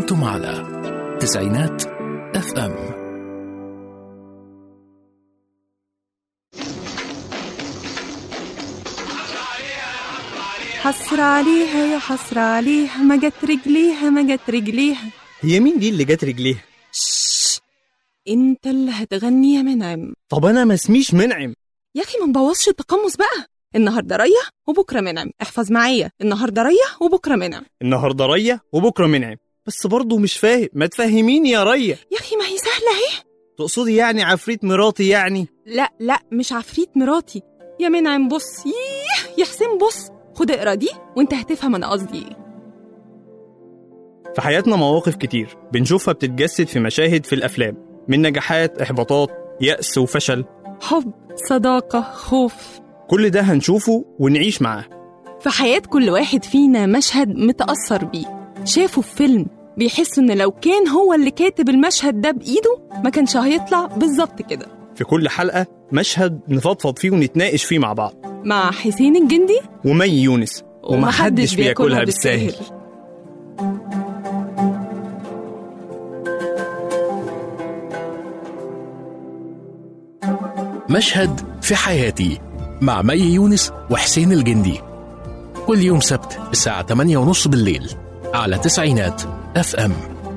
أنتم على تسعينات اف ام حسر عليها يا حسر عليها ما جت رجليها ما جت رجليها هي مين دي اللي جت رجليها شش انت اللي هتغني يا منعم طب انا ما اسميش منعم يا اخي ما نبوظش التقمص بقى النهارده ريا وبكره منعم احفظ معايا النهارده ريا وبكره منعم النهارده ريا وبكره منعم بس برضه مش فاهم ما تفهميني يا ريا يا اخي ما هي سهله اهي تقصدي يعني عفريت مراتي يعني لا لا مش عفريت مراتي يا منعم بص ييه يا حسين بص خد اقرا دي وانت هتفهم انا قصدي ايه في حياتنا مواقف كتير بنشوفها بتتجسد في مشاهد في الافلام من نجاحات احباطات يأس وفشل حب صداقه خوف كل ده هنشوفه ونعيش معاه في حياة كل واحد فينا مشهد متأثر بيه شافه في فيلم بيحس إن لو كان هو اللي كاتب المشهد ده بإيده ما كانش هيطلع بالظبط كده في كل حلقة مشهد نفضفض فيه ونتناقش فيه مع بعض مع حسين الجندي ومي يونس ومحدش بياكلها بالساهل مشهد في حياتي مع مي يونس وحسين الجندي كل يوم سبت الساعة 8:30 بالليل على تسعينات اف ام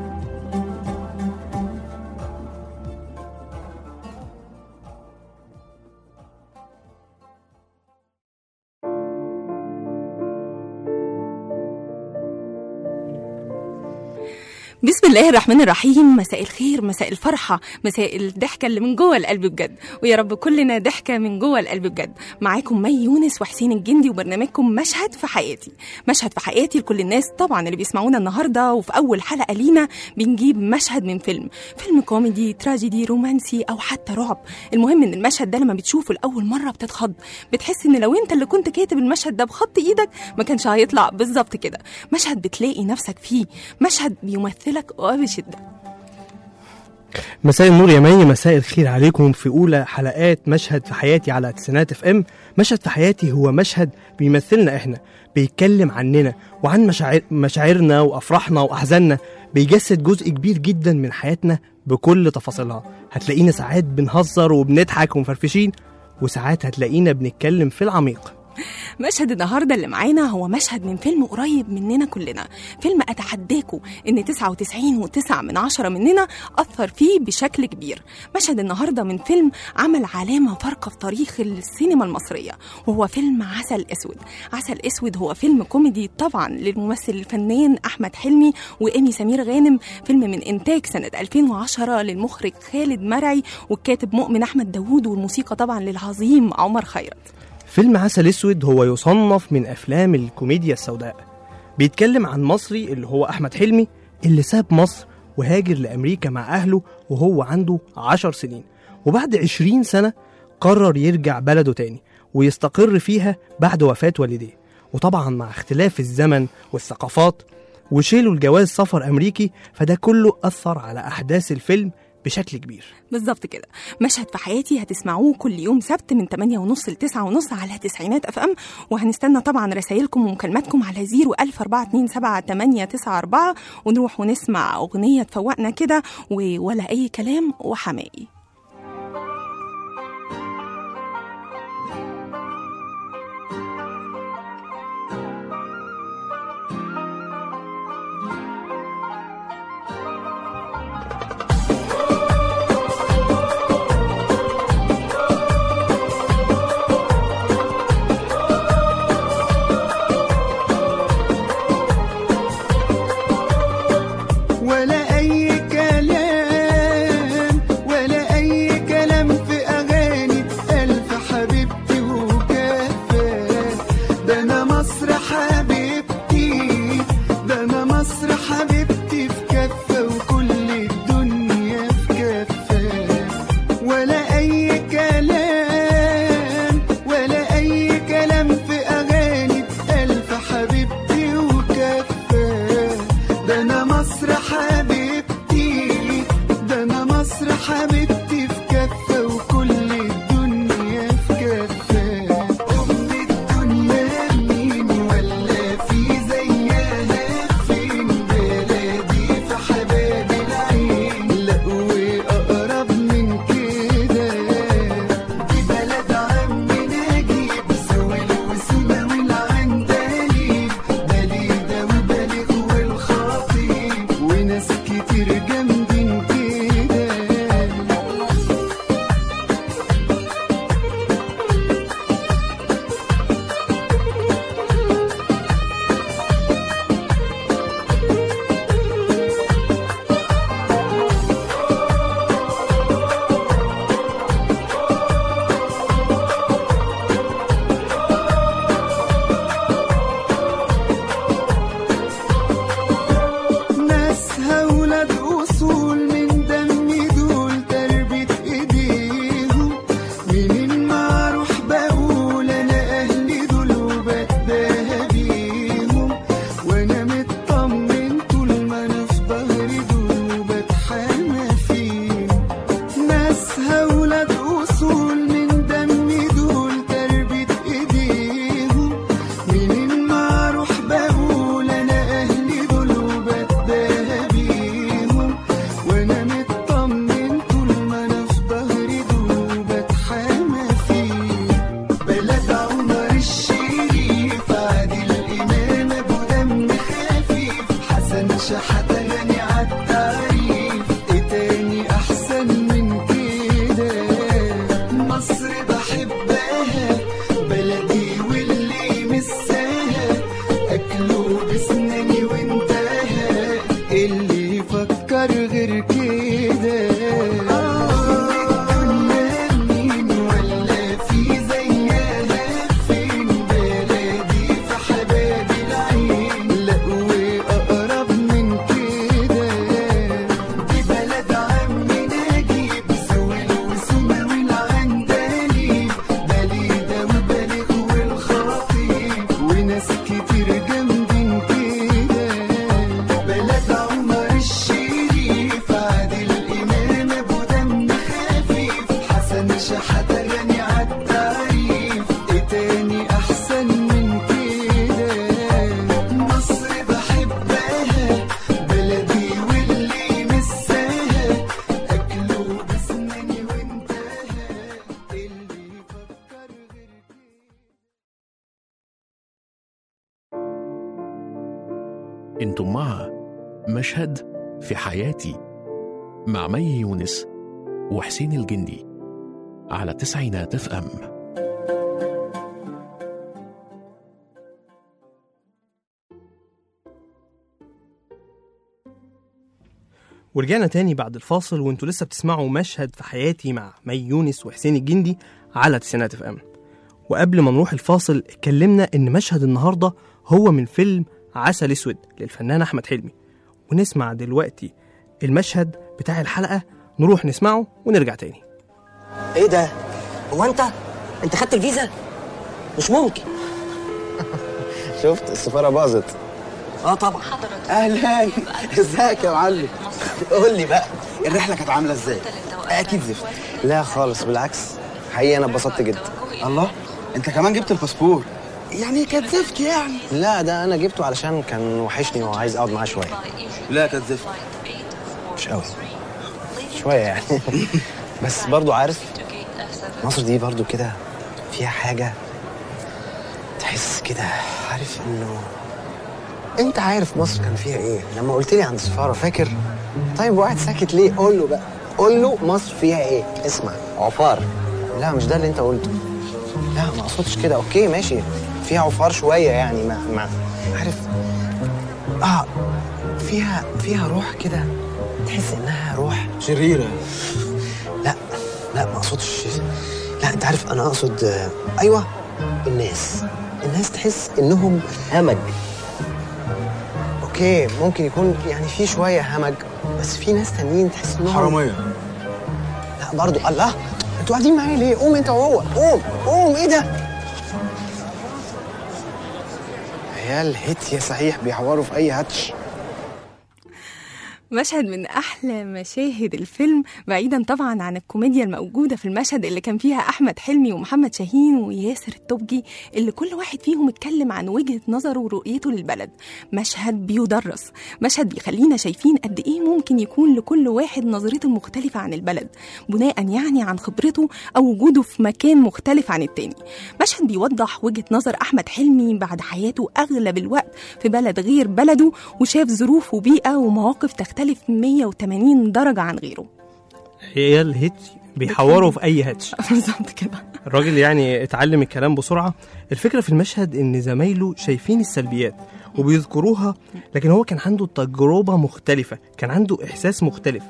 بسم الله الرحمن الرحيم مساء الخير مساء الفرحة مساء الضحكة اللي من جوه القلب بجد ويا رب كلنا ضحكة من جوه القلب بجد معاكم مي يونس وحسين الجندي وبرنامجكم مشهد في حياتي مشهد في حياتي لكل الناس طبعا اللي بيسمعونا النهاردة وفي أول حلقة لينا بنجيب مشهد من فيلم فيلم كوميدي تراجيدي رومانسي أو حتى رعب المهم إن المشهد ده لما بتشوفه لأول مرة بتتخض بتحس إن لو أنت اللي كنت كاتب المشهد ده بخط إيدك ما كانش هيطلع بالظبط كده مشهد بتلاقي نفسك فيه مشهد بيمثلك وبشدة مساء النور يا مي مساء الخير عليكم في اولى حلقات مشهد في حياتي على تسعينات اف ام مشهد في حياتي هو مشهد بيمثلنا احنا بيتكلم عننا وعن مشاعر مشاعرنا وافراحنا واحزاننا بيجسد جزء كبير جدا من حياتنا بكل تفاصيلها هتلاقينا ساعات بنهزر وبنضحك ومفرفشين وساعات هتلاقينا بنتكلم في العميق مشهد النهاردة اللي معانا هو مشهد من فيلم قريب مننا كلنا فيلم أتحداكم إن 99 و9 من عشرة مننا أثر فيه بشكل كبير مشهد النهاردة من فيلم عمل علامة فارقة في تاريخ السينما المصرية وهو فيلم عسل أسود عسل أسود هو فيلم كوميدي طبعا للممثل الفنان أحمد حلمي وإيمي سمير غانم فيلم من إنتاج سنة 2010 للمخرج خالد مرعي والكاتب مؤمن أحمد داوود والموسيقى طبعا للعظيم عمر خيرت فيلم عسل اسود هو يصنف من افلام الكوميديا السوداء بيتكلم عن مصري اللي هو احمد حلمي اللي ساب مصر وهاجر لامريكا مع اهله وهو عنده عشر سنين وبعد عشرين سنه قرر يرجع بلده تاني ويستقر فيها بعد وفاه والديه وطبعا مع اختلاف الزمن والثقافات وشيلوا الجواز سفر امريكي فده كله اثر على احداث الفيلم بشكل كبير بالظبط كده مشهد في حياتي هتسمعوه كل يوم سبت من 8 ونص ل 9 ونص على تسعينات اف ام وهنستنى طبعا رسائلكم ومكالماتكم على 01427 ونروح ونسمع اغنيه تفوقنا كده و- ولا اي كلام وحمائي ولا أي كلام ولا أي كلام في أغاني ألف حبيبتي وكفى ده أنا مصر حبيبتي ده أنا مصر حبيبتي في كفة وكل الدنيا في كفة ولا أي كلام ولا أي كلام في أغاني ألف حبيبتي وكفى ده أنا مصر حبيبتي ده أنا مصر حبيبتي في كفة وكل الدنيا في كفة أم الدنيا مين ولا في زيها فين بلدي ولاد أصول من دم دول تربة إيديهم منين ما أروح بقول أنا أهلي دول وبتباهى بيهم وأنا مطمن طول ما أنا في ظهري دول وبتحامى فيهم ناسها ولاد أصول من دم دول تربة إيديهم منين ما أروح بقول أنا أهلي دول وبتباهى بيهم وأنا مطمن طول ما أنا في ظهري دول وبتحامى فيهم بلد عمر الشريف عادل الإمام أبو دم خفيف حسن شحاتة غني عالتعريف إيه تاني أحسن من كده مصر بحبها بلدي واللي مساها أكله بسناني وانتهى اللي يفكر غير كده الدنيا مين ولا في زيها فين بلدي في حباب العين لا وأقرب من كده دي بلد عمي نجيب سويل وسومة والعندليب بليدة وبليغ والخطيب وناس كتير جامدين كده بلد عمر الشريف عادل الإمام أبو دم خفيف حسن شحاتة غني عالتعريف إيه تاني أحسن من كده مصر بحبها بلدي واللي مساها أكله بسناني وانتهى اللي يفكر غير كده انتم مع مشهد في حياتي مع مي يونس وحسين الجندي على تسعينات اف ام ورجعنا تاني بعد الفاصل وانتوا لسه بتسمعوا مشهد في حياتي مع مي يونس وحسين الجندي على تسعينات اف ام وقبل ما نروح الفاصل اتكلمنا ان مشهد النهارده هو من فيلم عسل اسود للفنان احمد حلمي ونسمع دلوقتي المشهد بتاع الحلقه نروح نسمعه ونرجع تاني ايه ده؟ هو انت؟ انت خدت الفيزا؟ مش ممكن شفت السفارة باظت اه طبعا اهلا ازيك يا معلم قول لي بقى الرحلة كانت عاملة ازاي؟ اكيد زفت لا خالص بالعكس حقيقي انا اتبسطت جدا الله انت كمان جبت الباسبور يعني كانت زفت يعني لا ده انا جبته علشان كان وحشني وعايز اقعد معاه شويه لا كانت زفت مش قوي شويه يعني بس برضو عارف مصر دي برضو كده فيها حاجه تحس كده عارف انه انت عارف مصر كان فيها ايه لما قلت لي عند السفاره فاكر طيب وقاعد ساكت ليه قول له بقى قول له مصر فيها ايه اسمع عفار لا مش ده اللي انت قلته لا ما اقصدش كده اوكي ماشي فيها عفار شويه يعني ما ما عارف اه فيها فيها روح كده تحس انها روح شريرة لا لا ما اقصدش لا انت عارف انا اقصد آه، ايوه الناس الناس تحس انهم همج اوكي ممكن يكون يعني في شويه همج بس في ناس تانيين تحس انهم حرامية لا برضو الله انتوا قاعدين معايا ليه قوم انت وهو قوم قوم ايه ده عيال هتية صحيح بيحوروا في اي هاتش مشهد من احلى مشاهد الفيلم بعيدا طبعا عن الكوميديا الموجوده في المشهد اللي كان فيها احمد حلمي ومحمد شاهين وياسر التوبجي اللي كل واحد فيهم اتكلم عن وجهه نظره ورؤيته للبلد مشهد بيدرس مشهد بيخلينا شايفين قد ايه ممكن يكون لكل واحد نظرته مختلفه عن البلد بناء يعني عن خبرته او وجوده في مكان مختلف عن التاني مشهد بيوضح وجهه نظر احمد حلمي بعد حياته اغلب الوقت في بلد غير بلده وشاف ظروف وبيئه ومواقف تختلف 180 درجه عن غيره عيال هيتش بيحوروا في اي هاتش بالظبط كده الراجل يعني اتعلم الكلام بسرعة الفكرة في المشهد ان زمايله شايفين السلبيات وبيذكروها لكن هو كان عنده تجربة مختلفة كان عنده احساس مختلف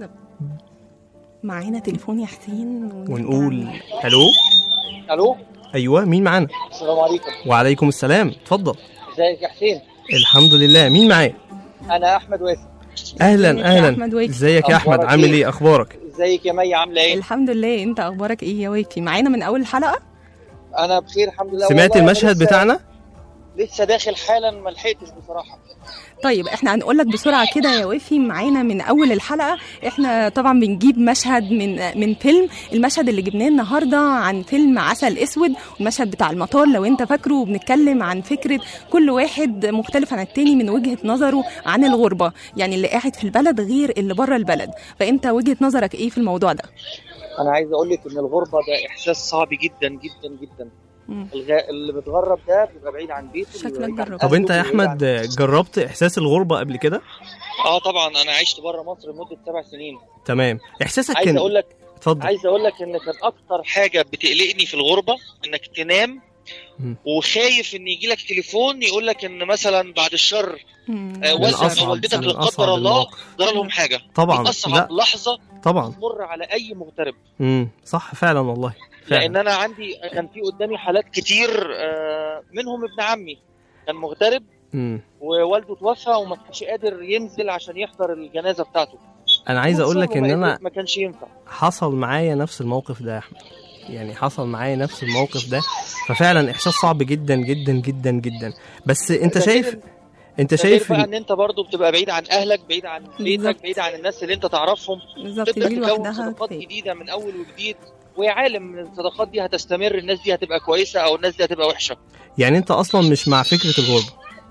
معانا تليفون يا حسين ونقول الو الو ايوه مين معانا السلام عليكم وعليكم السلام اتفضل ازيك يا حسين الحمد لله مين معايا انا احمد واسم اهلا ازيك يا اهلا أحمد ويفي؟ ازيك يا احمد أخبارك عامل إيه؟ ايه اخبارك ازيك يا مي عامله ايه؟ الحمد لله انت اخبارك ايه يا ويفي معانا من اول الحلقه انا بخير الحمد لله سمعت والله أنا المشهد لسه- بتاعنا لسه داخل حالا ما لحقتش بصراحه طيب احنا هنقول لك بسرعه كده يا وفي معانا من اول الحلقه احنا طبعا بنجيب مشهد من من فيلم المشهد اللي جبناه النهارده عن فيلم عسل اسود والمشهد بتاع المطار لو انت فاكره وبنتكلم عن فكره كل واحد مختلف عن التاني من وجهه نظره عن الغربه يعني اللي قاعد في البلد غير اللي بره البلد فانت وجهه نظرك ايه في الموضوع ده انا عايز اقول لك ان الغربه ده احساس صعب جدا جدا جدا مم. الغ... اللي بيتغرب ده بيبقى بعيد عن بيته شكلك بيبقى بعيد عن جربت. طب انت يا أهله، بيبقى احمد بعيد عن- جربت احساس الغربه قبل كده اه طبعا انا عشت بره مصر لمده سبع سنين تمام احساسك عايز كان اقول لك اتفضل عايز اقول لك ان كان اكتر حاجه بتقلقني في الغربه انك تنام مم. وخايف ان يجي لك تليفون يقول لك ان مثلا بعد الشر مم. آه، من والدك أصعب- او والدتك من لا أصعب قدر الله المواقف. جرى لهم حاجه طبعا دي اصعب لا لحظه طبعا تمر على اي مغترب امم صح فعلا والله لان فعلا انا عندي كان في قدامي حالات كتير آه، منهم ابن عمي كان مغترب امم ووالده توفى وما كانش قادر ينزل عشان يحضر الجنازه بتاعته انا عايز اقول لك ان وما انا قدر- ما كانش ينفع حصل معايا نفس الموقف ده يا احمد يعني حصل معايا نفس الموقف ده ففعلا احساس صعب جدا جدا جدا جدا بس انت ده شايف غير- انت ده غير شايف بقى إن- ان انت برضو بتبقى بعيد عن اهلك بعيد عن بالظبط. بيتك بعيد عن الناس اللي انت تعرفهم بالظبط تبدا دي تكون لوحدها صداقات كفايه جديده من اول وجديد ويا عالم ان الصداقات دي هتستمر الناس دي هتبقى كويسه او الناس دي هتبقى وحشه يعني انت اصلا مش مع فكره الغربه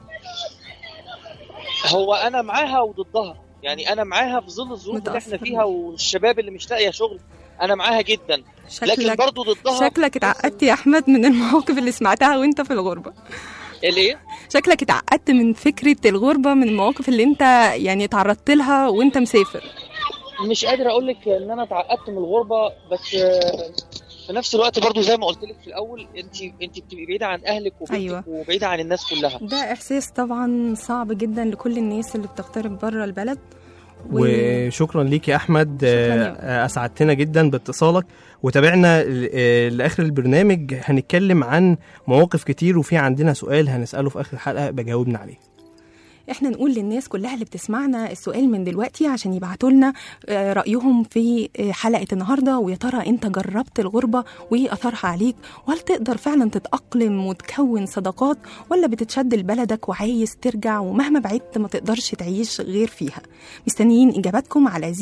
هو انا معاها وضدها يعني انا معاها في ظل الظروف اللي احنا متأثر. فيها والشباب اللي مش لاقيه شغل انا معاها جدا لكن شكلك برضو ضدها شكلك اتعقدت يا احمد من المواقف اللي سمعتها وانت في الغربه الايه شكلك اتعقدت من فكره الغربه من المواقف اللي انت يعني تعرضت لها وانت مسافر مش قادر اقول لك ان انا اتعقدت من الغربه بس آه، في نفس الوقت برضو زي ما قلت لك في الاول انت انت بتبقي بعيده عن اهلك وبيتك أيوة. وبعيده عن الناس كلها ده احساس طبعا صعب جدا لكل الناس اللي بتغترب بره البلد و... وشكرا ليك يا احمد شكراً يا آه، اسعدتنا جدا باتصالك وتابعنا ل- آه، لاخر البرنامج هنتكلم عن مواقف كتير وفي عندنا سؤال هنساله في اخر الحلقه بجاوبنا عليه احنا نقول للناس كلها اللي بتسمعنا السؤال من دلوقتي عشان يبعتوا لنا آه، رايهم في آه، حلقه النهارده ويا ترى انت جربت الغربه وايه اثرها عليك وهل تقدر فعلا تتاقلم وتكون صداقات ولا بتتشد لبلدك وعايز ترجع ومهما بعدت ما تقدرش تعيش غير فيها مستنيين اجاباتكم على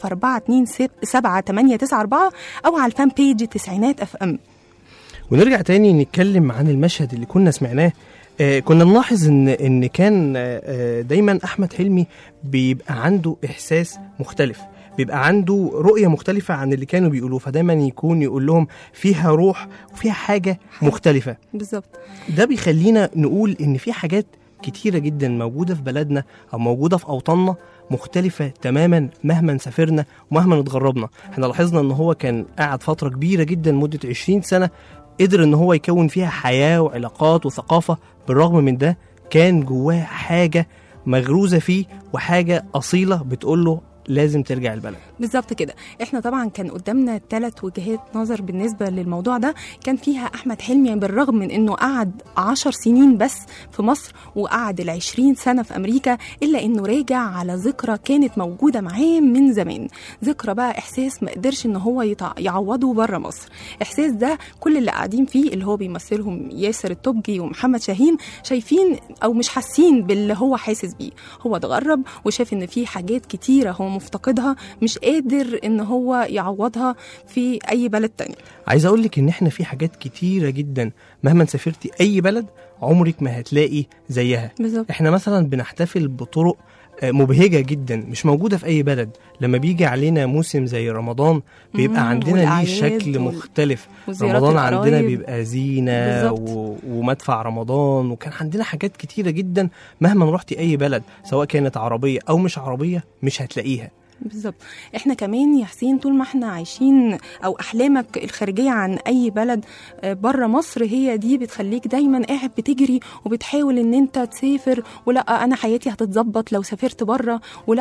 01427 او على الفان بيج تسعينات اف ام ونرجع تاني نتكلم عن المشهد اللي كنا سمعناه آه كنا نلاحظ ان ان كان آه آه، دايما احمد حلمي بيبقى عنده احساس مختلف بيبقى عنده رؤية مختلفة عن اللي كانوا بيقولوه فدايما يكون يقول لهم فيها روح وفيها حاجة مختلفة بالظبط ده بيخلينا نقول ان في حاجات كتيرة جدا موجودة في بلدنا او موجودة في اوطاننا مختلفة تماما مهما سافرنا ومهما اتغربنا احنا لاحظنا ان هو كان قاعد فترة كبيرة جدا مدة 20 سنة قدر ان هو يكون فيها حياة وعلاقات وثقافة بالرغم من ده كان جواه حاجة مغروزة فيه وحاجة أصيلة بتقول له لازم ترجع البلد بالظبط كده احنا طبعا كان قدامنا ثلاث وجهات نظر بالنسبه للموضوع ده كان فيها احمد حلمي بالرغم من انه قعد عشر سنين بس في مصر وقعد العشرين سنه في امريكا الا انه راجع على ذكرى كانت موجوده معاه من زمان ذكرى بقى احساس ما قدرش ان هو يتع- يعوضه بره مصر احساس ده كل اللي قاعدين فيه اللي هو بيمثلهم ياسر التوبجي ومحمد شاهين شايفين او مش حاسين باللي هو حاسس بيه هو اتغرب وشاف ان في حاجات كتيره هو مفتقدها مش قادر ان هو يعوضها في اي بلد تاني عايز اقول لك ان احنا في حاجات كتيرة جدا مهما سافرتي اي بلد عمرك ما هتلاقي زيها بالظبط احنا مثلا بنحتفل بطرق آه، مبهجة جدا مش موجودة في أي بلد لما بيجي علينا موسم زي رمضان بيبقى مم، عندنا ليه والأعياد شكل وال- مختلف وزيارات رمضان عندنا القرايب. بيبقى زينة بالظبط. و... ومدفع رمضان وكان عندنا حاجات كتيرة جدا مهما رحتي أي بلد سواء كانت عربية أو مش عربية مش هتلاقيها بالظبط احنا كمان يا حسين طول ما احنا عايشين او احلامك الخارجيه عن اي بلد بره مصر هي دي بتخليك دايما قاعد بتجري وبتحاول ان انت تسافر ولا انا حياتي هتتظبط لو سافرت بره ولا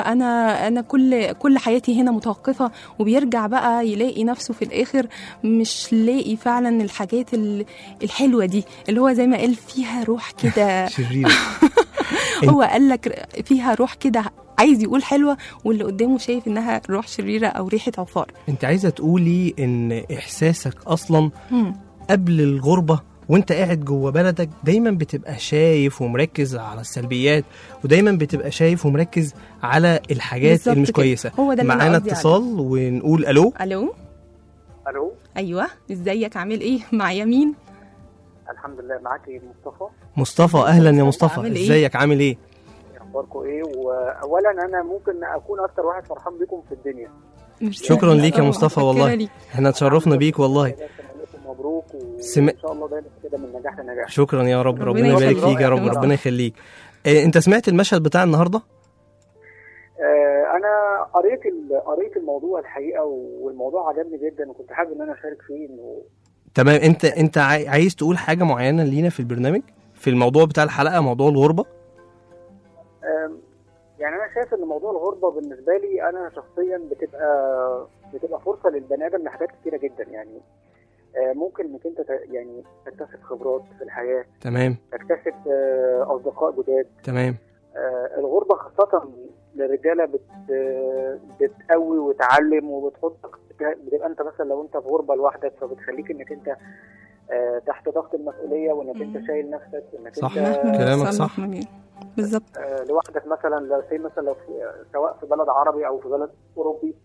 انا انا كل كل حياتي هنا متوقفه وبيرجع بقى يلاقي نفسه في الاخر مش لاقي فعلا الحاجات ال- الحلوه دي اللي هو زي ما قال فيها روح كده شريرة هو قال لك فيها روح كده عايز يقول حلوه واللي قدامه شايف انها روح شريره او ريحه عفار انت عايزه تقولي ان احساسك اصلا مم. قبل الغربه وانت قاعد جوه بلدك دايما بتبقى شايف ومركز على السلبيات ودايما بتبقى شايف ومركز على الحاجات بالظبط اللي مش كده. كويسه هو ده اللي أنا معانا قصدي عليه. اتصال ونقول الو الو الو ايوه ازيك عامل ايه معايا مين الحمد لله معاكي مصطفى مصطفى اهلا يا مصطفى عامل إيه؟ ازيك عامل ايه اخباركم ايه واولا انا ممكن اكون اكتر واحد فرحان بيكم في الدنيا ميرسي. شكرا ليك يا آه، مصطفى متشكرة والله ليك. احنا اتشرفنا بيك والله لكم مبروك وان سم- شاء الله دايما كده من نجاح لنجاح شكرا يا رب ربنا ربنا يبارك يخليك. فيك يا رب ربنا ربنا يخليك اه انت سمعت المشهد بتاع النهارده آه انا قريت ال- قريت الموضوع الحقيقه والموضوع عجبني جدا وكنت حابب ان انا اشارك فيه انه تمام انت انت عاي- عايز تقول حاجه معينه لينا في البرنامج في الموضوع بتاع الحلقه موضوع الغربه آم، يعني انا شايف ان موضوع الغربه بالنسبه لي انا شخصيا بتبقى بتبقى فرصه للبني ادم لحاجات كتيره جدا يعني آه، ممكن انك انت ت- يعني تكتسب خبرات في الحياه تمام تكتسب آه، اصدقاء جداد تمام آه، الغربه خاصه للرجاله بت آه، بتقوي وتعلم وبتحطك بتبقى انت مثلا لو انت في غربه لوحدك فبتخليك انك انت آه، تحت ضغط المسؤوليه وانك انت شايل نفسك وانك صح. انت مهما كلامك يحصل صح. مهما- بالظبط آه، لوحدك مثلا لو سي مثلا لو في سواء في بلد عربي او في بلد اوروبي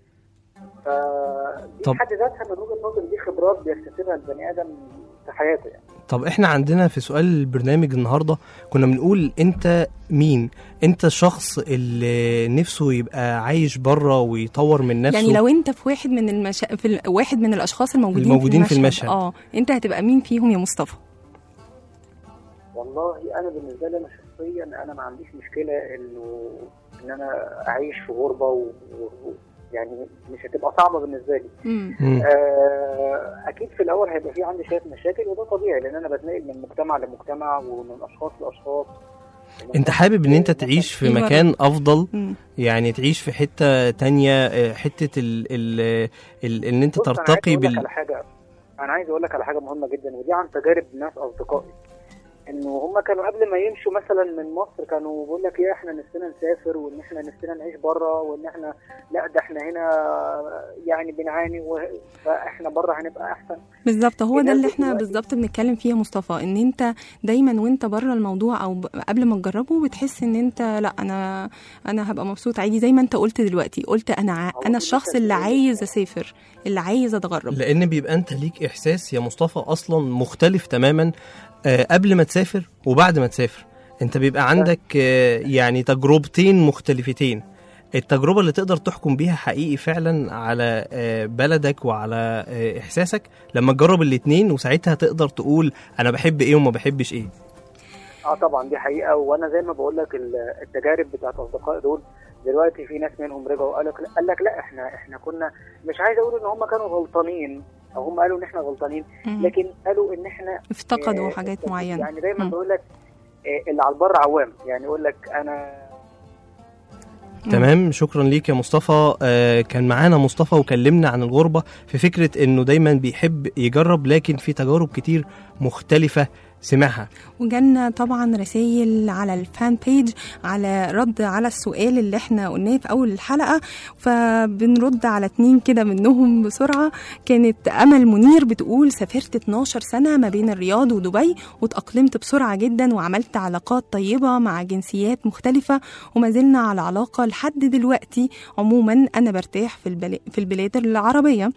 فدي طب- في حد ذاتها من وجهه نظري دي خبرات بيكتسبها البني ادم في حياته يعني طب احنا عندنا في سؤال البرنامج النهارده كنا بنقول انت مين انت الشخص اللي نفسه يبقى عايش بره ويطور من نفسه يعني لو انت في واحد من المش... في ال- واحد من الاشخاص الموجودين, الموجودين في في المشهد, المشهد. اه انت هتبقى مين فيهم يا مصطفى والله انا بالنسبه لي انا شخصيا انا ما عنديش مشكله انه ان انا اعيش في غربه و... و... يعني مش هتبقى صعبه بالنسبه لي مم. مم. آه، اكيد في الاول هيبقى في عندي شويه مشاكل وده طبيعي لان انا بتنقل من مجتمع لمجتمع ومن اشخاص لاشخاص انت حابب ان انت تعيش في أيوة. مكان افضل مم. يعني تعيش في حته تانية اه، حته ال ال ال ان انت بص، أنا عايز ترتقي أقول لك بال على حاجه انا عايز اقول لك على حاجه مهمه جدا ودي عن تجارب ناس اصدقائي انه هم كانوا قبل ما يمشوا مثلا من مصر كانوا بيقول لك ايه احنا نفسنا نسافر وان احنا نفسنا نعيش بره وان احنا لا ده احنا هنا يعني بنعاني و- فاحنا بره هنبقى احسن بالظبط هو في ده ناس اللي احنا دلوقتي- بالظبط بنتكلم فيه يا مصطفى ان انت دايما وانت بره الموضوع او ب- قبل ما تجربه بتحس ان انت لا انا انا هبقى مبسوط عادي زي ما انت قلت دلوقتي قلت انا ع- هو انا ده الشخص اللي اللي كان- عايز اسافر اللي عايز اتغرب لان بيبقى انت ليك احساس يا مصطفى اصلا مختلف تماما آه، قبل ما تسافر وبعد ما تسافر انت بيبقى عندك آه، يعني تجربتين مختلفتين التجربة اللي تقدر تحكم بيها حقيقي فعلا على آه، بلدك وعلى آه، احساسك لما تجرب الاتنين وساعتها تقدر تقول انا بحب ايه وما بحبش ايه اه طبعا دي حقيقه وانا زي ما بقول لك ال- التجارب بتاعت اصدقائي دول دلوقتي في ناس منهم رجعوا قال لك قال لك لا احنا احنا كنا مش عايز اقول ان هم كانوا غلطانين او هم قالوا ان احنا غلطانين مم. لكن قالوا ان احنا افتقدوا آه، حاجات معينه يعني دايما مم. بقول لك آه، اللي على البر عوام يعني يقول لك انا مم. تمام شكرا ليك يا مصطفى آه كان معانا مصطفى وكلمنا عن الغربة في فكرة انه دايما بيحب يجرب لكن في تجارب كتير مختلفة سمعها وجالنا طبعا رسائل على الفان بيج على رد على السؤال اللي احنا قلناه في اول الحلقه فبنرد على اتنين كده منهم بسرعه كانت امل منير بتقول سافرت 12 سنه ما بين الرياض ودبي وتاقلمت بسرعه جدا وعملت علاقات طيبه مع جنسيات مختلفه وما زلنا على علاقه لحد دلوقتي عموما انا برتاح في البل... في البلاد العربيه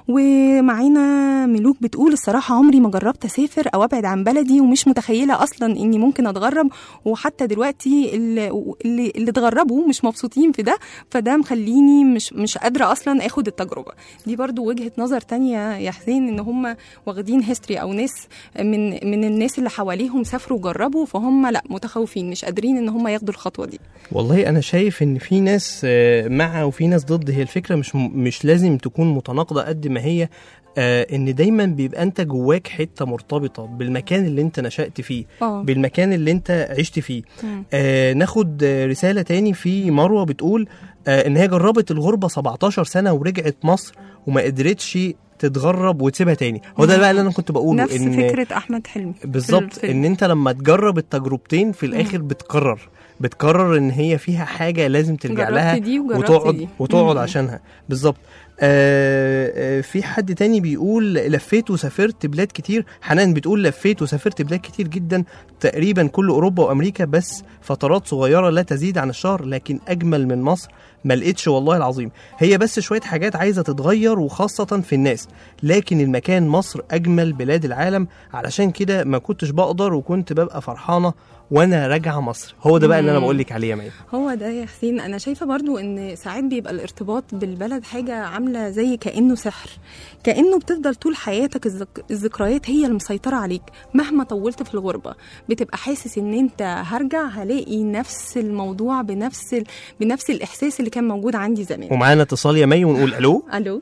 ومعانا ملوك بتقول الصراحة عمري ما جربت أسافر أو أبعد عن بلدي ومش متخيلة أصلا إني ممكن أتغرب وحتى دلوقتي اللي, اللي, اللي اتغربوا مش مبسوطين في ده فده مخليني مش مش قادرة أصلا أخد التجربة دي برضو وجهة نظر تانية يا حسين إن هم واخدين هيستوري أو ناس من من الناس اللي حواليهم سافروا وجربوا فهم لا متخوفين مش قادرين إن هم ياخدوا الخطوة دي والله انا شايف ان في ناس آه، مع وفي ناس ضد هي الفكره مش مش لازم تكون متناقضه قد ما هي آه، ان دايما بيبقى انت جواك حته مرتبطه بالمكان اللي انت نشأت فيه اه بالمكان اللي انت عشت فيه مم. آه ناخد آه، رساله تاني في مروه بتقول آه ان هي جربت الغربه 17 سنه ورجعت مصر وما قدرتش تتغرب وتسيبها تاني هو ده بقى اللي انا كنت بقوله نفس فكرة أحمد حلمي في بالظبط الفيلم. ان انت لما تجرب التجربتين في الاخر بتقرر بتقرر ان هي فيها حاجه لازم ترجع جربت لها دي وجربت وتقعد دي. وتقعد مم. عشانها بالظبط آه آه في حد تاني بيقول لفيت وسافرت بلاد كتير حنان بتقول لفيت وسافرت بلاد كتير جدا تقريبا كل اوروبا وامريكا بس فترات صغيره لا تزيد عن الشهر لكن اجمل من مصر ما لقيتش والله العظيم هي بس شويه حاجات عايزه تتغير وخاصه في الناس لكن المكان مصر اجمل بلاد العالم علشان كده ما كنتش بقدر وكنت ببقى فرحانه وانا راجعه مصر هو ده بقى اللي انا مم. بقول لك عليه يا مي هو ده يا حسين انا شايفه برضو ان ساعات بيبقى الارتباط بالبلد حاجه عامله زي كانه سحر كانه بتفضل طول حياتك الذك... الذكريات هي المسيطره عليك مهما طولت في الغربه بتبقى حاسس ان انت هرجع هلاقي نفس الموضوع بنفس ال... بنفس الاحساس اللي كان موجود عندي زمان ومعانا اتصال يا مي ونقول الو الو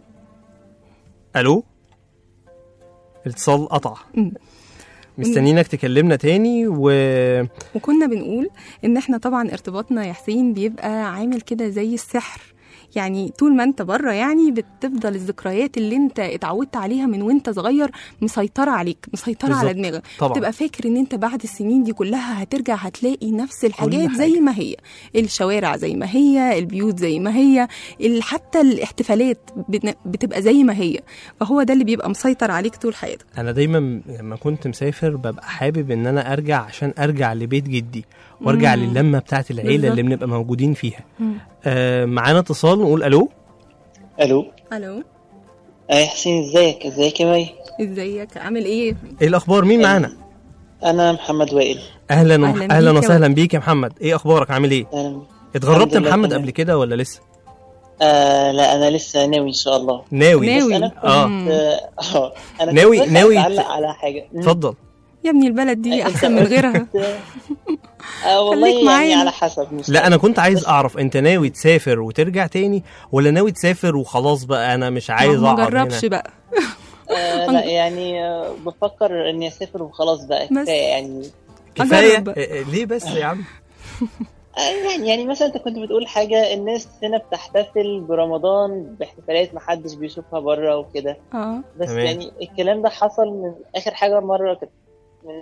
الو الاتصال قطع مم. مستنيينك تكلمنا تاني و وكنا بنقول ان احنا طبعا ارتباطنا يا حسين بيبقى عامل كده زي السحر يعني طول ما انت بره يعني بتفضل الذكريات اللي انت اتعودت عليها من وانت صغير مسيطره عليك مسيطره على بالظبط. دماغك طبعا. تبقى فاكر ان انت بعد السنين دي كلها هترجع هتلاقي نفس الحاجات حاجة. زي ما هي الشوارع زي ما هي البيوت زي ما هي ال- حتى الاحتفالات بن- بتبقى زي ما هي فهو ده اللي بيبقى مسيطر عليك طول حياتك انا دايما لما كنت مسافر ببقى حابب ان انا ارجع عشان ارجع لبيت جدي وارجع مم. للمه بتاعت العيله بالظبط. اللي بنبقى موجودين فيها مم. آه معانا اتصال نقول الو الو الو اي حسين ازيك ازيك يا مي ازيك عامل ايه ايه الاخبار مين معانا انا محمد وائل اهلا و... أهلاً اهلا بيك يا وسهلا بيك يا محمد ايه اخبارك عامل ايه أهلاً. اتغربت يا الحمد لله محمد تمام. قبل كده ولا لسه آه لا انا لسه ناوي ان شاء الله ناوي ناوي. بس انا كنت آه. اه انا ناوي- كنت بس ناوي عايز ت- اعلق على حاجه مم. اتفضل يا ابني البلد دي أنت احسن من غيرها قلت- آه والله خليك يعني معانا. على حسب مش لا انا كنت عايز بس- اعرف انت ناوي تسافر وترجع تاني ولا ناوي تسافر وخلاص بقى انا مش عايز ما اقعد جربش هنا بقى آه لا يعني آه بفكر اني اسافر وخلاص بقى بس. كفايه يعني كفايه أجرب. آه، آه، ليه بس يا عم آه يعني يعني مثلا انت كنت بتقول حاجه الناس هنا بتحتفل برمضان باحتفالات محدش بيشوفها بره وكده اه بس تمام. يعني الكلام ده حصل من اخر حاجه مره كانت من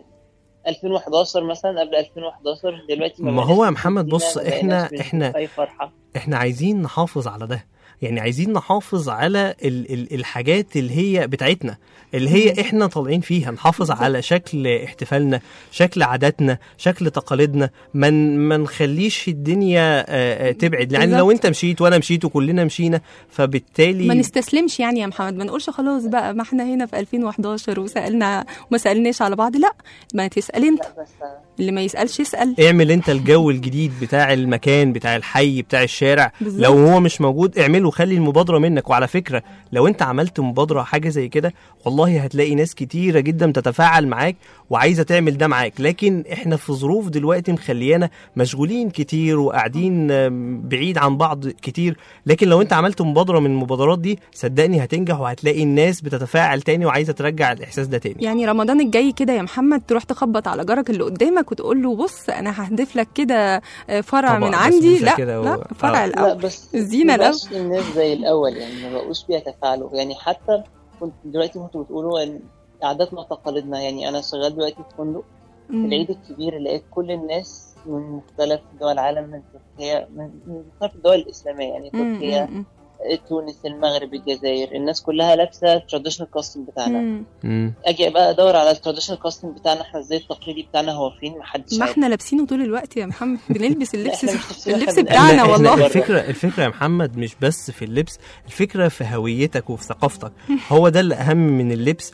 2011 مثلا قبل 2011 دلوقتي ما بقيناش هو يا بنشوف محمد فينا، بص ما إحنا- بقيناش بنشوف إحنا- اي فرحه احنا عايزين نحافظ على ده يعني عايزين نحافظ على ال ال الحاجات اللي هي بتاعتنا اللي هي احنا طالعين فيها نحافظ على شكل احتفالنا شكل عاداتنا شكل تقاليدنا ما من ما نخليش الدنيا آه، آه، تبعد يعني بالظبط. لو انت مشيت وانا مشيت وكلنا مشينا فبالتالي ما نستسلمش يعني يا محمد ما نقولش خلاص بقى ما احنا هنا في 2011 وسالنا وما سالناش على بعض لا ما تسال انت لا بس اللي ما يسالش يسال اعمل انت الجو الجديد بتاع المكان بتاع الحي بتاع الشارع بالظبط. لو هو مش موجود اعمله خلي المبادره منك وعلى فكره لو انت عملت مبادره حاجه زي كده والله هتلاقي ناس كتيره جدا تتفاعل معاك وعايزه تعمل ده معاك لكن احنا في ظروف دلوقتي مخليانا مشغولين كتير وقاعدين آم، بعيد عن بعض كتير لكن لو انت عملت مبادره من المبادرات دي صدقني هتنجح وهتلاقي الناس بتتفاعل تاني وعايزه ترجع الاحساس ده تاني يعني رمضان الجاي كده يا محمد تروح تخبط على جارك اللي قدامك وتقول له بص انا ههدف لك كده آه، فرع طبق من عندي بسبوسة لا كده و- لا فرع آه. لا الاول بس الزينة ما الأول. بقاش الناس زي الاول يعني ما بقوش بيتفاعلوا يعني حتى كنت دلوقتي كنتوا بتقولوا ان عاداتنا وتقاليدنا يعني انا شغال دلوقتي في فندق في مم. العيد الكبير لقيت كل الناس من مختلف دول العالم من تركيا من من مختلف الدول الاسلاميه يعني مم، تركيا مم، تونس المغرب الجزائر الناس كلها لابسه التراديشنال كاستم بتاعنا مم. مم. اجي بقى ادور على التراديشنال كاستم بتاعنا احنا ازاي التقليدي بتاعنا هو فين محدش ما عارف احنا لابسينه طول الوقت يا محمد بنلبس اللبس إحنا مش لابسين، اللبس إحنا بتاعنا بنقلد. والله إحنا الفكرة الفكرة يا محمد مش بس في اللبس الفكرة في هويتك وفي ثقافتك هو ده اللي أهم من اللبس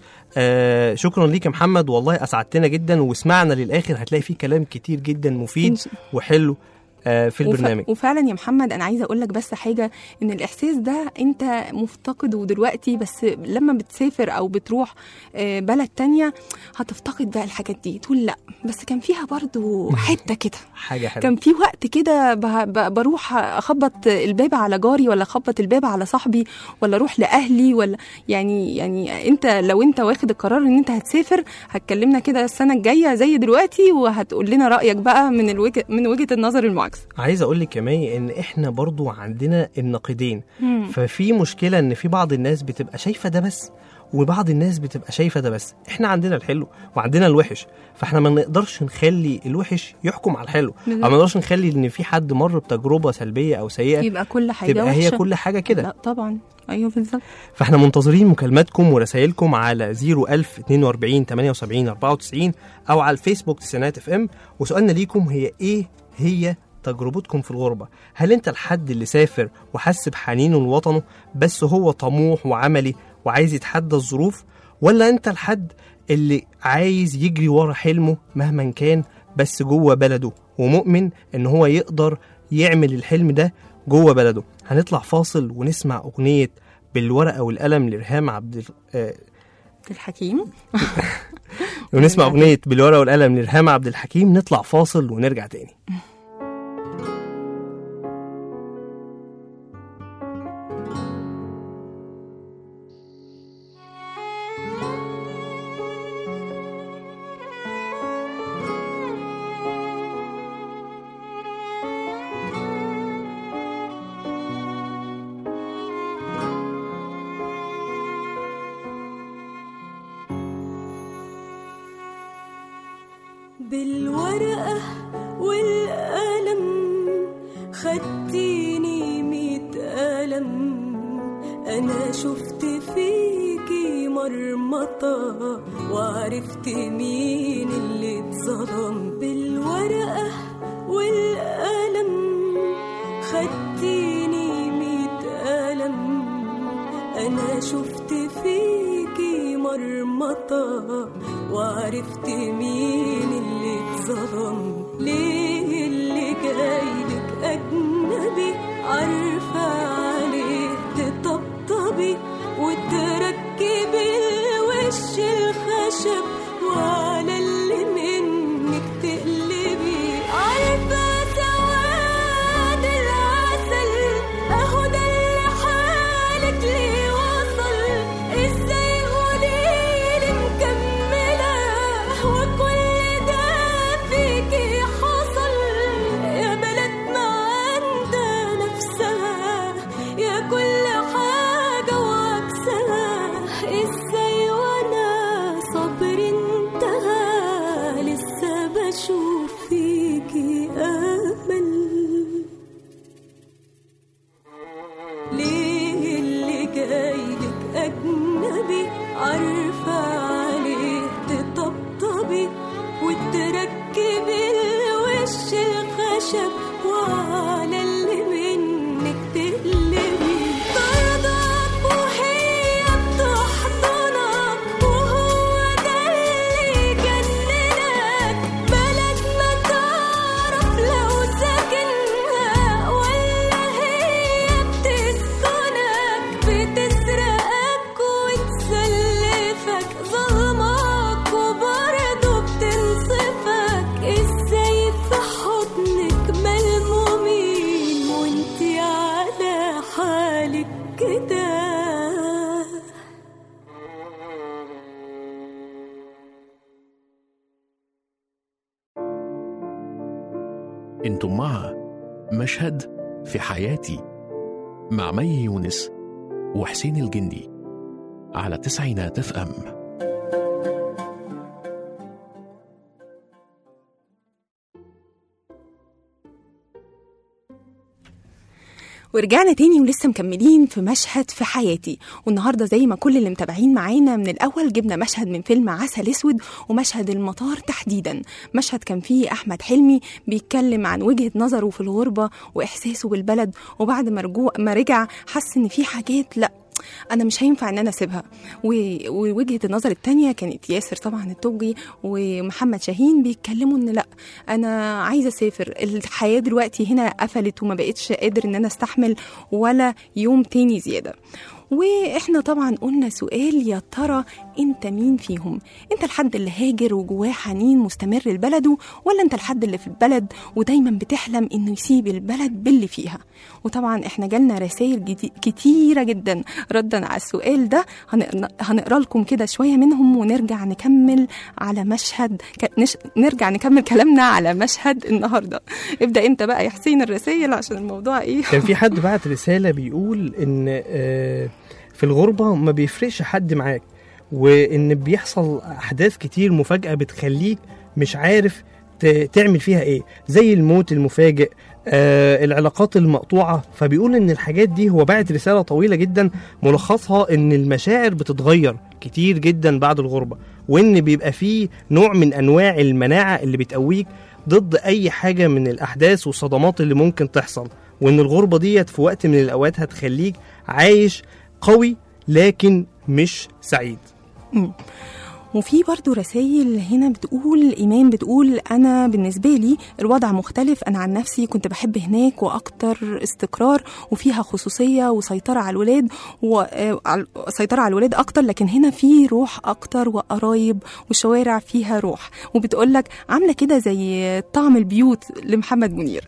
آه شكرا ليك يا محمد والله أسعدتنا جدا واسمعنا للآخر هتلاقي فيه كلام كتير جدا مفيد وحلو آه في وف- البرنامج وفعلا يا محمد انا عايزه اقول لك بس حاجه ان الاحساس ده انت مفتقده دلوقتي بس لما بتسافر او بتروح آه، بلد تانية هتفتقد بقى الحاجات دي تقول لا بس كان فيها برضو حته كده حاجة حلوة كان في وقت كده ب- ب- بروح اخبط الباب على جاري ولا اخبط الباب على صاحبي ولا اروح لاهلي ولا يعني يعني انت لو انت واخد القرار ان انت هتسافر هتكلمنا كده السنه الجايه زي دلوقتي وهتقول لنا رايك بقى من الوجه من وجهه النظر المعاكسه عايز أقول لك يا مي إن إحنا برضو عندنا النقيضين مم. ففي مشكلة إن في بعض الناس بتبقى شايفة ده بس وبعض الناس بتبقى شايفه ده بس احنا عندنا الحلو وعندنا الوحش فاحنا ما نقدرش نخلي الوحش يحكم على الحلو او بالظبط. ما نقدرش نخلي ان في حد مر بتجربه سلبيه او سيئه يبقى كل حاجه تبقى وحشه هي كل حاجه كده لا طبعا ايوه بالظبط فاحنا منتظرين مكالماتكم ورسائلكم على 01000 42 78 94 او على الفيسبوك تسعينات اف ام وسؤالنا ليكم هي ايه هي تجربتكم في الغربة هل انت الحد اللي سافر وحس بحنينه لوطنه بس هو طموح وعملي وعايز يتحدى الظروف ولا انت الحد اللي عايز يجري ورا حلمه مهما كان بس جوه بلده ومؤمن ان هو يقدر يعمل الحلم ده جوه بلده هنطلع فاصل ونسمع اغنيه بالورقه والقلم لرهام عبد ال- آه، الحكيم ونسمع اغنيه بالورقه والقلم لرهام عبد الحكيم نطلع فاصل ونرجع تاني بالورقة والقلم خدتيني ميت قلم أنا شفت فيكي مرمطة وعرفت مين اللي اتظلم بالورقة والقلم خدتيني ميت قلم أنا شفت فيكي مرمطة وعرفت مين اللي اتظلم ليه اللي جايلك أجنبي عارفة عليه تطبطبي وتركبي الوش الخشب وعلى اللي منك تقلبي عارفة سواد العسل اهو ده اللي حالك ليه وصل ازاي قوليلي مكملة وكل ده فيكي حصل يا بلدنا عندها نفسها يا كل حاجة وعكسها ازاي وانا صبري انتهى لسه بشوف فيكي امل ليه اللي جايلك أجنبي عارفة عليه تطبطبي وتركبي الوش الخشب وعلى اللي منك تقلبي ترضاك وهي بتحضنك وهو ده اللي يجننك بلد ما تعرف لو ساكنها ولا هي بتسكنك بتسرقك وتسلفك ظلمك وبرضه بتنصفك ازاي في حضنك ملمومين وانتي على حالك كده انتم مع مشهد في حياتي مع مي يونس وحسين الجندي على تسعينات اف ام ورجعنا تاني ولسه مكملين في مشهد في حياتي والنهارده زي ما كل اللي متابعين معانا من الاول جبنا مشهد من فيلم عسل اسود ومشهد المطار تحديدا مشهد كان فيه احمد حلمي بيتكلم عن وجهه نظره في الغربه واحساسه بالبلد وبعد ما رجوع ما رجع حس ان في حاجات لا انا مش هينفع ان انا اسيبها و- ووجهه النظر التانية كانت ياسر طبعا التوجي ومحمد شاهين بيتكلموا ان لا انا عايزه اسافر الحياه دلوقتي هنا قفلت وما بقتش قادر ان انا استحمل ولا يوم تاني زياده واحنا طبعا قلنا سؤال يا ترى انت مين فيهم انت الحد اللي هاجر وجواه حنين مستمر لبلده ولا انت الحد اللي في البلد ودايما بتحلم انه يسيب البلد باللي فيها وطبعا احنا جالنا رسائل جدي- كتيره جدا ردا على السؤال ده هنقرا هنقرا لكم كده شويه منهم ونرجع نكمل على مشهد ك... نش... نرجع نكمل كلامنا على مشهد النهارده ابدا انت بقى يا حسين الرسائل عشان الموضوع ايه كان في حد بعت رسالة بيقول إن آه، في الغربة ما بيفرقش حد معاك وان بيحصل احداث كتير مفاجاه بتخليك مش عارف ت- تعمل فيها ايه زي الموت المفاجئ آه العلاقات المقطوعه فبيقول ان الحاجات دي هو باعت رساله طويله جدا ملخصها ان المشاعر بتتغير كتير جدا بعد الغربه وان بيبقى فيه نوع من انواع المناعه اللي بتقويك ضد اي حاجه من الاحداث والصدمات اللي ممكن تحصل وان الغربه ديت في وقت من الاوقات هتخليك عايش قوي لكن مش سعيد مم. وفي برضو رسائل هنا بتقول إيمان بتقول أنا بالنسبة لي الوضع مختلف أنا عن نفسي كنت بحب هناك وأكتر استقرار وفيها خصوصية وسيطرة على الولاد وسيطرة على الولاد أكتر لكن هنا في روح أكتر وقرايب والشوارع فيها روح وبتقول لك عاملة كده زي طعم البيوت لمحمد منير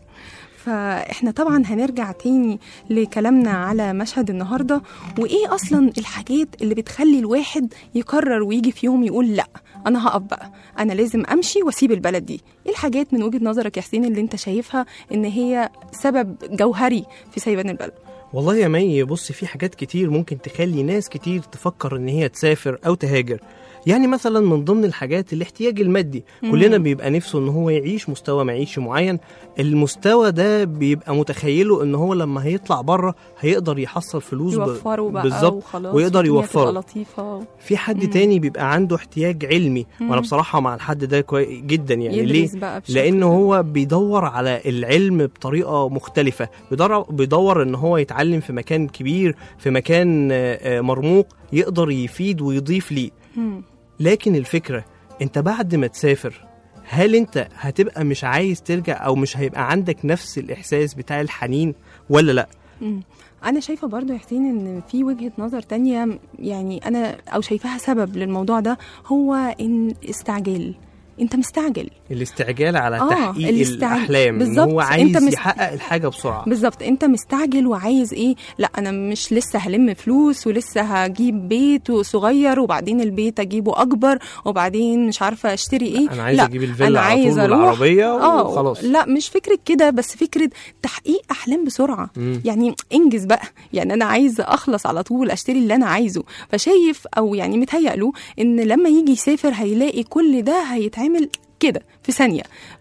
فاحنا طبعا هنرجع تاني لكلامنا على مشهد النهارده وايه اصلا الحاجات اللي بتخلي الواحد يقرر ويجي في يوم يقول لا انا هقف بقى انا لازم امشي واسيب البلد دي ايه الحاجات من وجهه نظرك يا حسين اللي انت شايفها ان هي سبب جوهري في سيبان البلد والله يا مي بص في حاجات كتير ممكن تخلي ناس كتير تفكر ان هي تسافر او تهاجر يعني مثلا من ضمن الحاجات الاحتياج المادي مم. كلنا بيبقى نفسه ان هو يعيش مستوى معيشي معين المستوى ده بيبقى متخيله ان هو لما هيطلع بره هيقدر يحصل فلوس ب- يوفروا بقى بالظبط وخلاص ويقدر والدنيا يوفره تبقى لطيفه في حد مم. تاني بيبقى عنده احتياج علمي مم. وانا بصراحه مع الحد ده كوي جدا يعني يدرس ليه بقى بشكل- لان هو بيدور على العلم بطريقه مختلفه بيدور بيدور ان هو يتعلم في مكان كبير في مكان آه، آه، مرموق يقدر يفيد ويضيف ليه مم. لكن الفكره انت بعد ما تسافر هل انت هتبقى مش عايز ترجع او مش هيبقى عندك نفس الاحساس بتاع الحنين ولا لا مم. انا شايفه برضو يا حسين ان في وجهه نظر تانية يعني انا او شايفاها سبب للموضوع ده هو ان استعجال انت مستعجل الاستعجال على آه، تحقيق الاستعج- الاحلام ان بالظبط، هو أنت عايز مست- يحقق الحاجه بسرعه بالظبط انت مستعجل وعايز ايه لا انا مش لسه هلم فلوس ولسه هجيب بيت صغير وبعدين البيت اجيبه اكبر وبعدين مش عارفه اشتري ايه أنا عايز لا أجيب الفيلا انا على طول عايز اروح بالعربية اه وخلاص. لا مش فكره كده بس فكره تحقيق احلام بسرعه مم. يعني انجز بقى يعني انا عايز اخلص على طول اشتري اللي انا عايزه فشايف او يعني متهيأ له ان لما يجي يسافر هيلاقي كل ده هيتعمل كده في ثانيه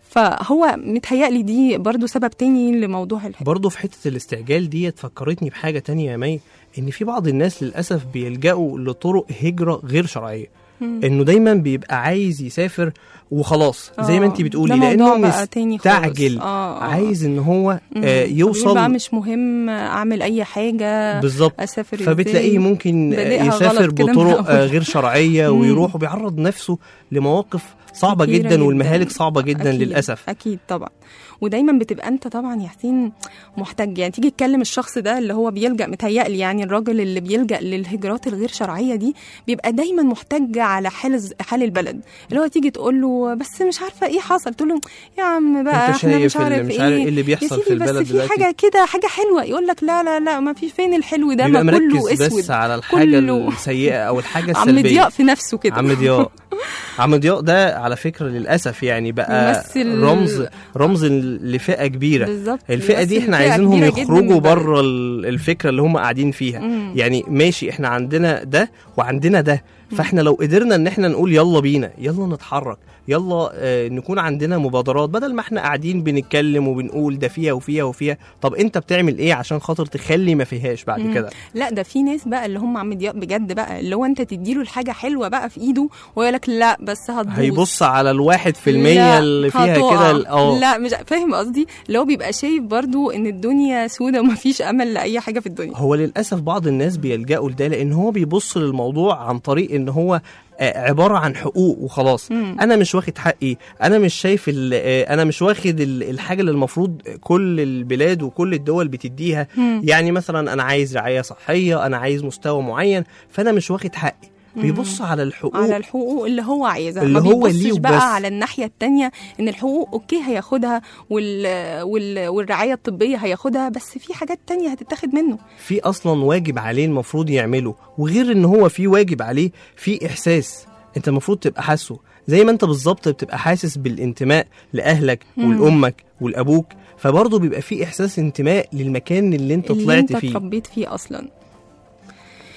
فهو متهيألي دي برضو سبب تاني لموضوع الحب برضه في حته الاستعجال ديت فكرتني بحاجه تانية يا مي ان في بعض الناس للاسف بيلجأوا لطرق هجره غير شرعيه مم. انه دايما بيبقى عايز يسافر وخلاص زي ما آه، انت بتقولي ده لانه موضوع بقى تاني خالص. مستعجل آه، آه. عايز ان هو مم. آه بيقول يوصل بقى مش مهم اعمل اي حاجه بالظبط اسافر فبتلاقيه إزاي. ممكن بادئها يسافر غلط كده من بطرق آه، الأول. غير شرعيه مم. ويروح وبيعرض نفسه لمواقف صعبه كتيرة جدا والمهالك صعبه جدا أكيد. للاسف اكيد طبعا ودايما بتبقى انت طبعا يا حسين محتاج يعني تيجي تكلم الشخص ده اللي هو بيلجا متهيألي يعني الراجل اللي بيلجا للهجرات الغير شرعيه دي بيبقى دايما محتاج على حال الز- حال البلد اللي هو تيجي تقول له بس مش عارفه ايه حصل تقول له يا عم بقى أنت احنا مش شايف اللي عارف مش ايه عارف إيه اللي بيحصل يا في سيدي البلد بس في دلوقتي. حاجه كده حاجه حلوه يقول لك لا لا لا ما في فين الحلو ده بيبقى ما كله مركز اسود بس على الحاجه كله السيئه او الحاجه عم السلبيه ضياء في نفسه كده عم ضياء عم ضياء ده على فكره للاسف يعني بقى يمثل- رمز رمز لفئه كبيره بالظبط، الفئه دي يمثل احنا فئة عايزينهم كبيرة جداً من يخرجوا البلد. بره ال- الفكره اللي هم قاعدين فيها مم. يعني ماشي احنا عندنا ده وعندنا ده فاحنا لو قدرنا ان احنا نقول يلا بينا يلا نتحرك يلا آه نكون عندنا مبادرات بدل ما احنا قاعدين بنتكلم وبنقول ده فيها وفيها وفيها طب انت بتعمل ايه عشان خاطر تخلي ما فيهاش بعد مم. كده لا ده في ناس بقى اللي هم عم ضياء بجد بقى اللي هو انت تديله الحاجه حلوه بقى في ايده ويقول لك لا بس هتبوظ هيبص على الواحد في لا، المية اللي فيها هتقع. كده ال- اه لا مش فاهم قصدي اللي هو بيبقى شايف برضو ان الدنيا سودة ومفيش امل لاي حاجه في الدنيا هو للاسف بعض الناس بيلجأوا لده لان هو بيبص للموضوع عن طريق ان هو آه، عباره عن حقوق وخلاص مم. انا مش واخد حقي انا مش شايف ال- آه، انا مش واخد ال- الحاجه اللي المفروض كل البلاد وكل الدول بتديها مم. يعني مثلا انا عايز رعايه صحيه انا عايز مستوى معين فانا مش واخد حقي مم. بيبص على الحقوق على الحقوق اللي هو عايزها اللي ما هو بيبصش ليه بقى وبس. على الناحيه التانية ان الحقوق اوكي هياخدها وال... وال... والرعايه الطبيه هياخدها بس في حاجات تانية هتتاخد منه في اصلا واجب عليه المفروض يعمله وغير ان هو في واجب عليه في احساس انت المفروض تبقى حاسه زي ما انت بالظبط بتبقى حاسس بالانتماء لاهلك مم. ولامك ولابوك فبرضه بيبقى في احساس انتماء للمكان اللي انت اللي طلعت انت فيه اتربيت فيه اصلا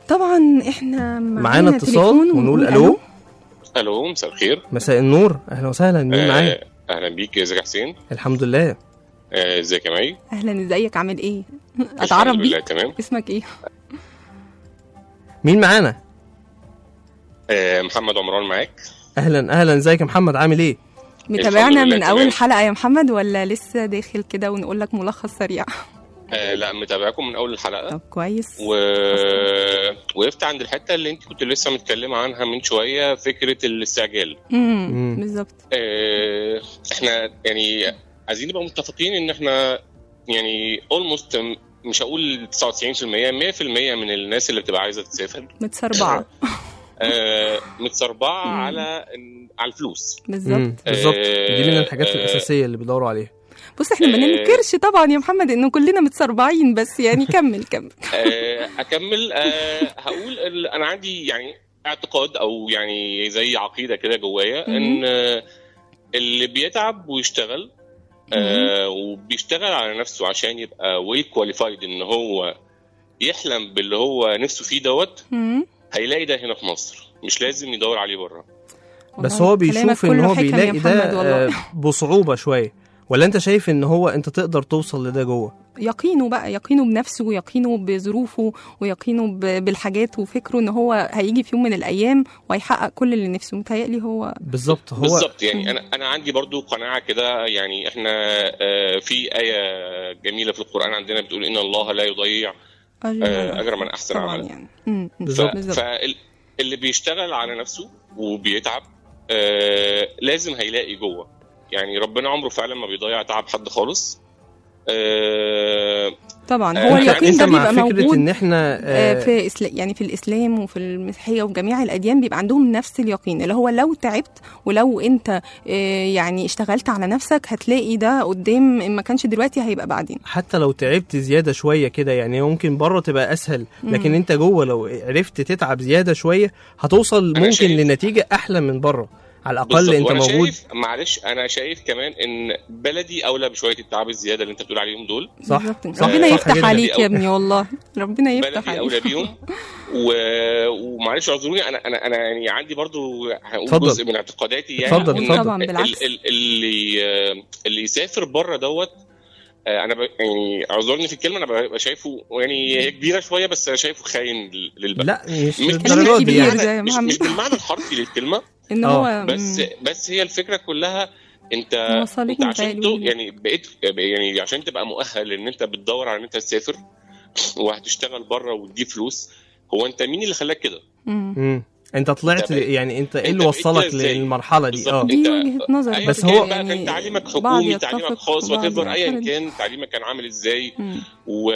طبعا احنا معانا اتصال تليفون ونقول الو الو مساء الخير مساء النور اهلا وسهلا مين معانا آه، اهلا بيك ازيك يا حسين الحمد لله آه، ازيك يا مي اهلا ازيك عامل ايه اتعرف الحمد لله بيك تمام اسمك ايه مين معانا آه، محمد عمران معاك اهلا اهلا ازيك يا محمد عامل ايه متابعنا لله من تمام. اول حلقه يا محمد ولا لسه داخل كده ونقول لك ملخص سريع آه، لا متابعكم من اول الحلقه طب كويس و... وقفت عند الحته اللي انت كنت لسه متكلمه عنها من شويه فكره الاستعجال امم بالظبط آه، احنا يعني عايزين نبقى متفقين ان احنا يعني اولموست مش هقول 99% 100% من الناس اللي بتبقى عايزه تسافر متسربعه آه، متسربعه على على الفلوس بالظبط مم، بالظبط آه، دي من الحاجات آه، الاساسيه اللي بيدوروا عليها بص احنا ما آه. ننكرش طبعا يا محمد انه كلنا متسربعين بس يعني كمل كمل آه، اكمل آه، هقول ال- انا عندي يعني اعتقاد او يعني زي عقيده كده جوايا ان آه، اللي بيتعب ويشتغل آه، وبيشتغل على نفسه عشان يبقى ويل كواليفايد ان هو يحلم باللي هو نفسه فيه دوت مم. هيلاقي ده هنا في مصر مش لازم يدور عليه بره بس والله هو كلامك بيشوف ان كله هو حكم يا بيلاقي ده محمد والله. آه، بصعوبه شويه ولا انت شايف ان هو انت تقدر توصل لده جوه يقينه بقى يقينه بنفسه ويقينه بظروفه ويقينه ب- بالحاجات وفكره ان هو هيجي في يوم من الايام وهيحقق كل اللي نفسه متهيألي هو بالظبط هو بالظبط يعني انا انا عندي برضو قناعه كده يعني احنا آه، في ايه جميله في القران عندنا بتقول ان الله لا يضيع أجر آه، اجر من احسن طبعا عملا يعني مم. بالظبط. بالظبط فاللي بيشتغل على نفسه وبيتعب آه لازم هيلاقي جوه يعني ربنا عمره فعلا ما بيضيع تعب حد خالص آه طبعا آه، هو يعني اليقين انت ده مع بيبقى فكره موجود ان احنا آه، آه، في إسلا... يعني في الاسلام وفي المسيحيه وفي جميع الاديان بيبقى عندهم نفس اليقين اللي هو لو تعبت ولو انت آه، يعني اشتغلت على نفسك هتلاقي ده قدام ان ما كانش دلوقتي هيبقى بعدين حتى لو تعبت زياده شويه كده يعني ممكن بره تبقى اسهل لكن مم. انت جوه لو عرفت تتعب زياده شويه هتوصل أنا ممكن شايف- لنتيجه احلى من بره على الاقل بالظبط انت وانا موجود شايف معلش انا شايف كمان ان بلدي اولى بشويه التعب الزياده اللي انت بتقول عليهم دول صح بالظبط. صح ربنا صح يفتح جداً. عليك يا ابني والله ربنا يفتح بلدي عليك اولى بيهم و... ومعلش اعذروني انا انا انا يعني عندي برضو هقول اتفضل. جزء من اعتقاداتي يعني اتفضل، إن اتفضل. طبعاً، ال- بالعكس. ال- اللي اللي يسافر بره دوت آه، انا ب... يعني اعذرني في الكلمه انا ببقى شايفه يعني هي كبيره شويه بس انا شايفه خاين لل- للبلد لا مش مش للدرجه دي كبير يعني زي مش, محمد. مش بالمعنى الحرفي للكلمه ان آه. هو بس مم. بس هي الفكره كلها انت مصاريف انت عشان متهيألي تو قليلة. يعني بقيت يعني عشان تبقى مؤهل ان انت بتدور على ان انت تسافر وهتشتغل بره وتجيب فلوس هو انت مين اللي خلاك كده؟ مم. مم. انت طلعت أنت بقيت- يعني انت ايه أنت اللي بقيت وصلك كده إزاي؟ للمرحله دي بالظبط. اه دي أنت- وجهة نظر أيا بس كان هو- بقى كان يعني تعليمك بعض حكومي يتفق تعليمك خاص وبعض وات ايا يعترض. كان تعليمك كان عامل ازاي مم. و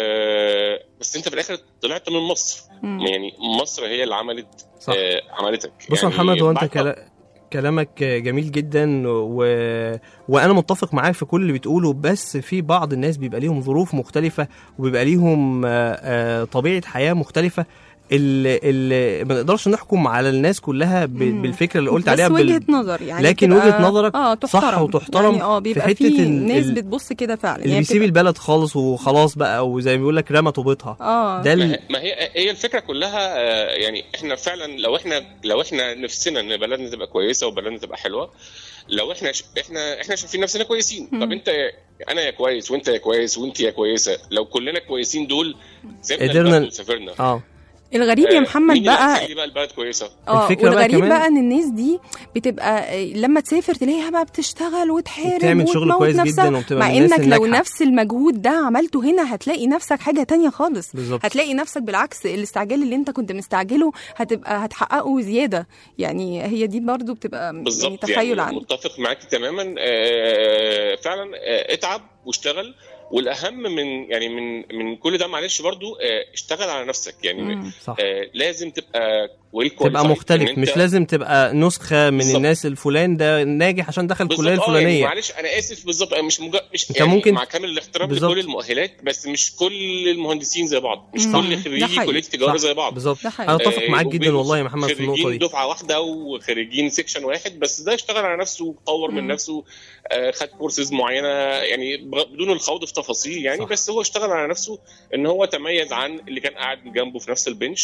بس انت في الاخر طلعت من مصر مم. يعني مصر هي اللي عملت صح. آه عملتك بص يا يعني محمد هو انت بعد ما- كلا... كلامك جميل جدا و... وانا متفق معاك في كل اللي بتقوله بس في بعض الناس بيبقى ليهم ظروف مختلفه وبيبقى ليهم آه، آه، طبيعه حياه مختلفه اللي, اللي ما نقدرش نحكم على الناس كلها ب... مم. بالفكره اللي قلت بس عليها وجهة بال... نظر يعني لكن بتبقى- وجهة نظرك اه صح تحترم وتحترم يعني اه في بيبقى حتة في ال- ناس ال- بتبص كده فعلا اللي يعني بيسيب بتبقى- البلد خالص وخلاص بقى او زي ما بيقول لك رمى طوبتها اه ده ما ال... هي- ما هي هي الفكره كلها آه، يعني احنا فعلا لو احنا لو احنا نفسنا ان بلدنا تبقى كويسه وبلدنا تبقى حلوه لو احنا ش... احنا احنا شايفين نفسنا كويسين مم. طب انت انا يا كويس وانت يا كويس وانت يا كويسه لو كلنا كويسين دول سيبنا قدرنا- البلد وسافرنا اه الغريب يا آه، محمد مين اللي بقى هيخلي بقى البلد كويسه اه الفكرة بقى والغريب كمان- بقى ان الناس دي بتبقى آه، لما تسافر تلاقيها بقى بتشتغل وتحارب وبتعمل شغل وتموت كويس نفسها جدا وبتبقى مع من الناس انك لو الناجحة. نفس المجهود ده عملته هنا هتلاقي نفسك حاجه تانية خالص بالظبط هتلاقي نفسك بالعكس الاستعجال اللي انت كنت مستعجله هتبقى هتحققه زياده يعني هي دي برضو بتبقى يعني بالظبط تخيل يعني عنه متفق معاكي تماما آه، فعلا آه، اتعب واشتغل والاهم من يعني من من كل ده معلش برضو آه، اشتغل على نفسك يعني مم. صح آه، لازم تبقى ويل تبقى مختلف مش لازم تبقى نسخه من بالظبط. الناس الفلان ده ناجح عشان دخل الكليه بالظبط اه يعني الفلانيه معلش انا اسف بالظبط مش مج... مش انت يعني ممكن- مع كامل الاحترام بالظبط. لكل المؤهلات بس مش كل المهندسين زي بعض مش مم. كل ده خريجي حقيقي. كليه التجاره صح. زي بعض بالظبط ده حقيقي. انا اتفق آه، معاك وبين جدا والله يا محمد في النقطه خريجين دي دفعه واحده وخريجين سيكشن واحد بس ده اشتغل على نفسه طور من مم. نفسه آه، خد كورسز معينه يعني بغ- بدون الخوض في تفاصيل يعني صح. بس هو اشتغل على نفسه ان هو تميز عن اللي كان قاعد جنبه في نفس البنش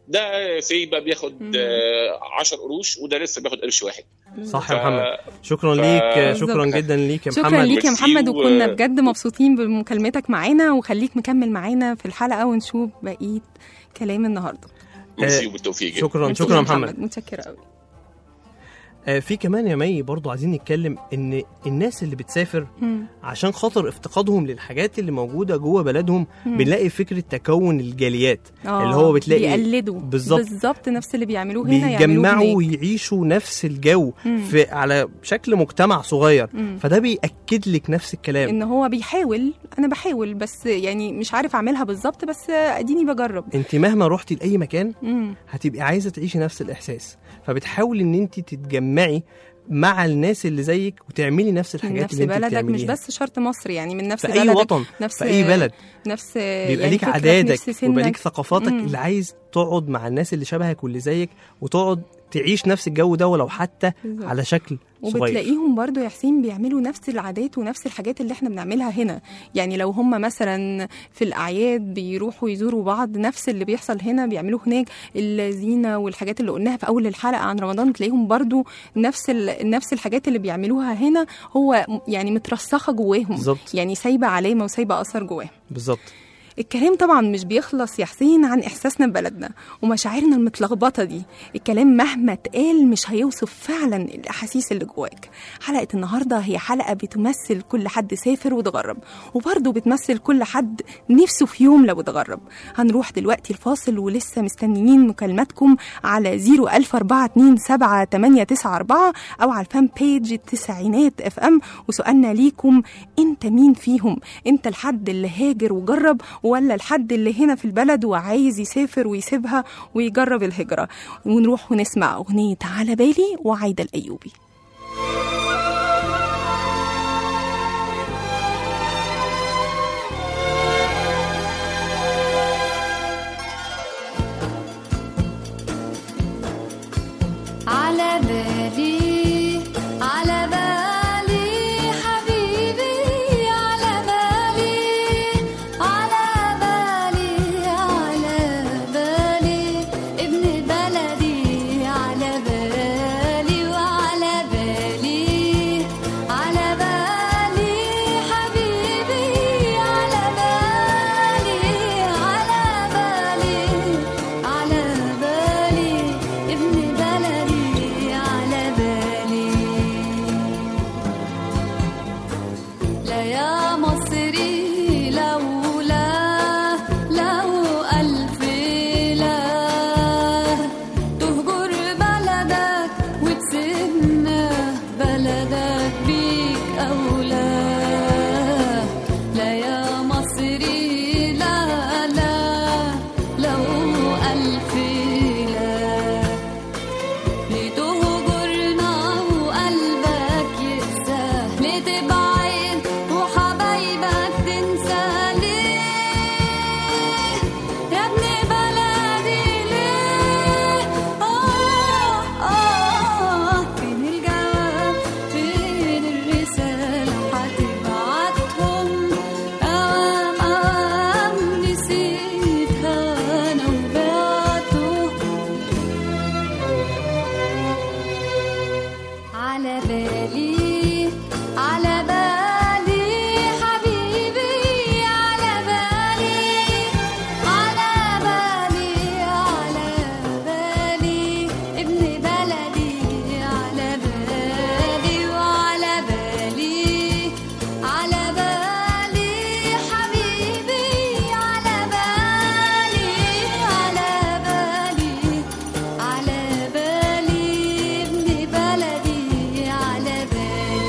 ده سي بقى بياخد آه، 10 قروش وده لسه بياخد قرش واحد صح يا ف- محمد شكرا ف- ليك شكرا بالظبط. جدا ليك يا محمد شكرا ليك يا ميرسي محمد و- وكنا بجد مبسوطين بمكالمتك معانا وخليك مكمل معانا في الحلقه ونشوف بقيه كلام النهارده ميرسي وبالتوفيق جدا. شكرا ميرسي شكرا يا محمد متشكره قوي آه، في كمان يا مي برضو عايزين نتكلم ان الناس اللي بتسافر مم. عشان خاطر افتقادهم للحاجات اللي موجوده جوه بلدهم مم. بنلاقي فكره تكون الجاليات آه، اللي هو بتلاقي بيقلدوا بالظبط بالظبط نفس اللي بيعملوه هنا يعملوه بيتجمعوا هناك ويعيشوا نفس الجو مم. في على شكل مجتمع صغير مم. فده بيأكد لك نفس الكلام ان هو بيحاول انا بحاول بس يعني مش عارف اعملها بالظبط بس اديني بجرب انت مهما رحتي لاي مكان مم. هتبقي عايزه تعيشي نفس الاحساس فبتحاولي ان انت تتجمعي مع الناس اللي زيك وتعملي نفس من الحاجات نفس اللي انت بلدك بتعمليها مش بس شرط مصر يعني من نفس في اي بلدك وطن نفس في اي بلد نفس بيبقى يعني ليك فكرك، عاداتك نفس سنك. ويبقى ليك ثقافاتك مم. اللي عايز تقعد مع الناس اللي شبهك واللي زيك وتقعد تعيش نفس الجو ده ولو حتى بالظبط. على شكل صغير وبتلاقيهم برضو يا حسين بيعملوا نفس العادات ونفس الحاجات اللي احنا بنعملها هنا يعني لو هم مثلا في الأعياد بيروحوا يزوروا بعض نفس اللي بيحصل هنا بيعملوه هناك الزينة والحاجات اللي قلناها في أول الحلقة عن رمضان تلاقيهم برضو نفس ال... نفس الحاجات اللي بيعملوها هنا هو م- يعني مترسخة جواهم بالظبط. يعني سايبة علامة وسايبة أثر جواهم بالظبط الكلام طبعا مش بيخلص يا حسين عن احساسنا ببلدنا ومشاعرنا المتلخبطه دي الكلام مهما اتقال مش هيوصف فعلا الاحاسيس اللي جواك حلقه النهارده هي حلقه بتمثل كل حد سافر واتغرب وبرضه بتمثل كل حد نفسه في يوم لو اتغرب هنروح دلوقتي الفاصل ولسه مستنيين مكالماتكم على 004278994 او على الفان بيج التسعينات اف ام وسؤالنا ليكم انت مين فيهم انت الحد اللي هاجر وجرب ولا الحد اللي هنا في البلد وعايز يسافر ويسيبها ويجرب الهجرة ونروح ونسمع أغنية على بالي وعايدة الأيوبي على بالي على بالي حبيبي على بالي على بالي على بالي ابن بلدي على بالي وعلى بالي على بالي حبيبي على بالي على بالي على بالي ابن بلدي على بالي لا يا مصري لولا لو ألف لا تهجر بلدك وتسيبنا بلدك بيك أولى لا يا مصري لا لا لو ألف لا لتهجرنا وقلبك يقسى لتبعد وحبايبك تنسى ليه يا ابن بلدي ليه آه آه فين الجواب فين الرسالة هتبعتهم أوام أوام نسيتها أنا وبعته على بالي على بالي حبيبي على بالي على بالي على بالي ابن بلدي على بالي وعلى بالي على بالي حبيبي على بالي على بالي على بالي ابن بلدي على بالي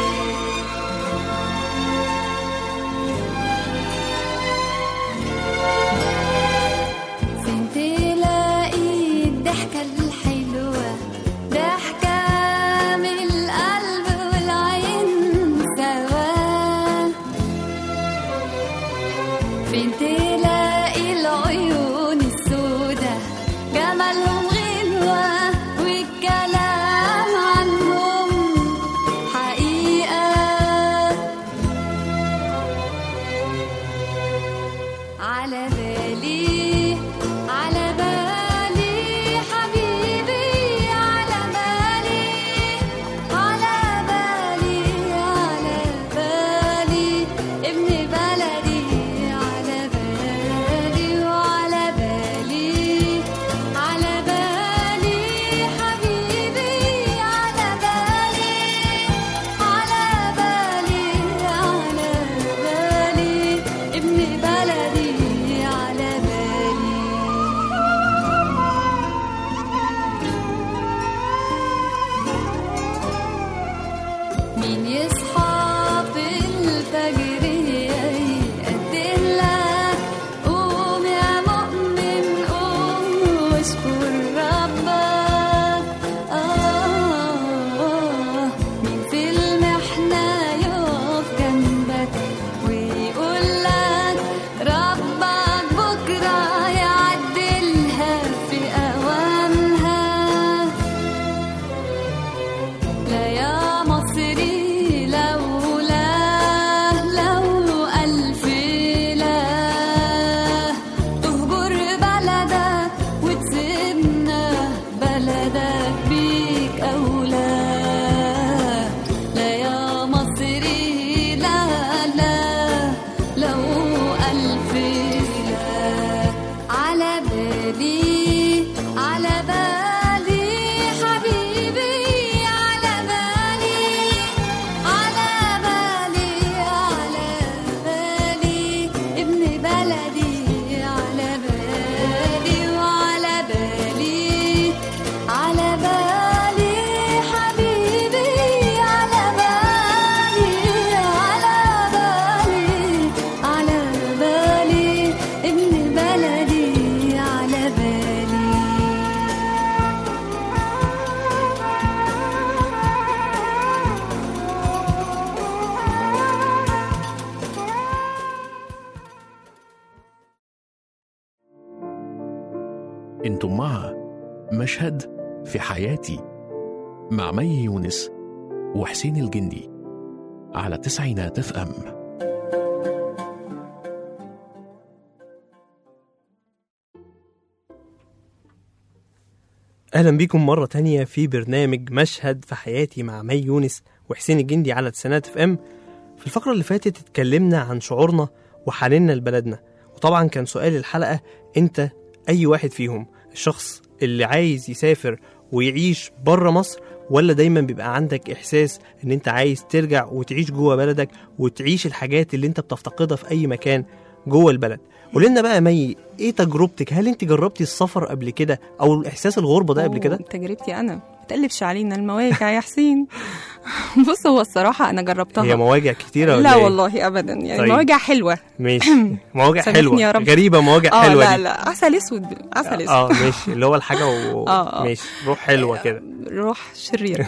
فين تلاقي الضحكة الحلوة ضحكة من القلب والعين سوا فين تلاقي العيون السودة جمالهم غنوة والكلام عنهم حقيقة على بالي على بالي انتم مع مشهد في حياتي مع مي يونس وحسين الجندي على تسعينات اف ام اهلا بيكم مره تانية في برنامج مشهد في حياتي مع مي يونس وحسين الجندي على تسعينات اف ام في الفقره اللي فاتت اتكلمنا عن شعورنا وحنيننا لبلدنا وطبعا كان سؤال الحلقه انت اي واحد فيهم الشخص اللي عايز يسافر ويعيش بره مصر ولا دايما بيبقى عندك احساس ان انت عايز ترجع وتعيش جوه بلدك وتعيش الحاجات اللي انت بتفتقدها في اي مكان جوه البلد قول لنا بقى يا مي ايه تجربتك هل انت جربتي السفر قبل كده او احساس الغربه ده قبل كده أوه، تجربتي انا ما تقلبش علينا المواجع يا حسين بص هو الصراحه انا جربتها هي مواجع كتيره ولا لا إيه؟ والله ابدا يعني طيب. مواجع حلوه ماشي مواجع سامحني حلوه يا رب. غريبه مواجع اه حلوه لا دي لا عسل اسود عسل اسود اه ماشي اللي هو الحاجه و... آه، آه. ماشي روح حلوه كده روح شريرة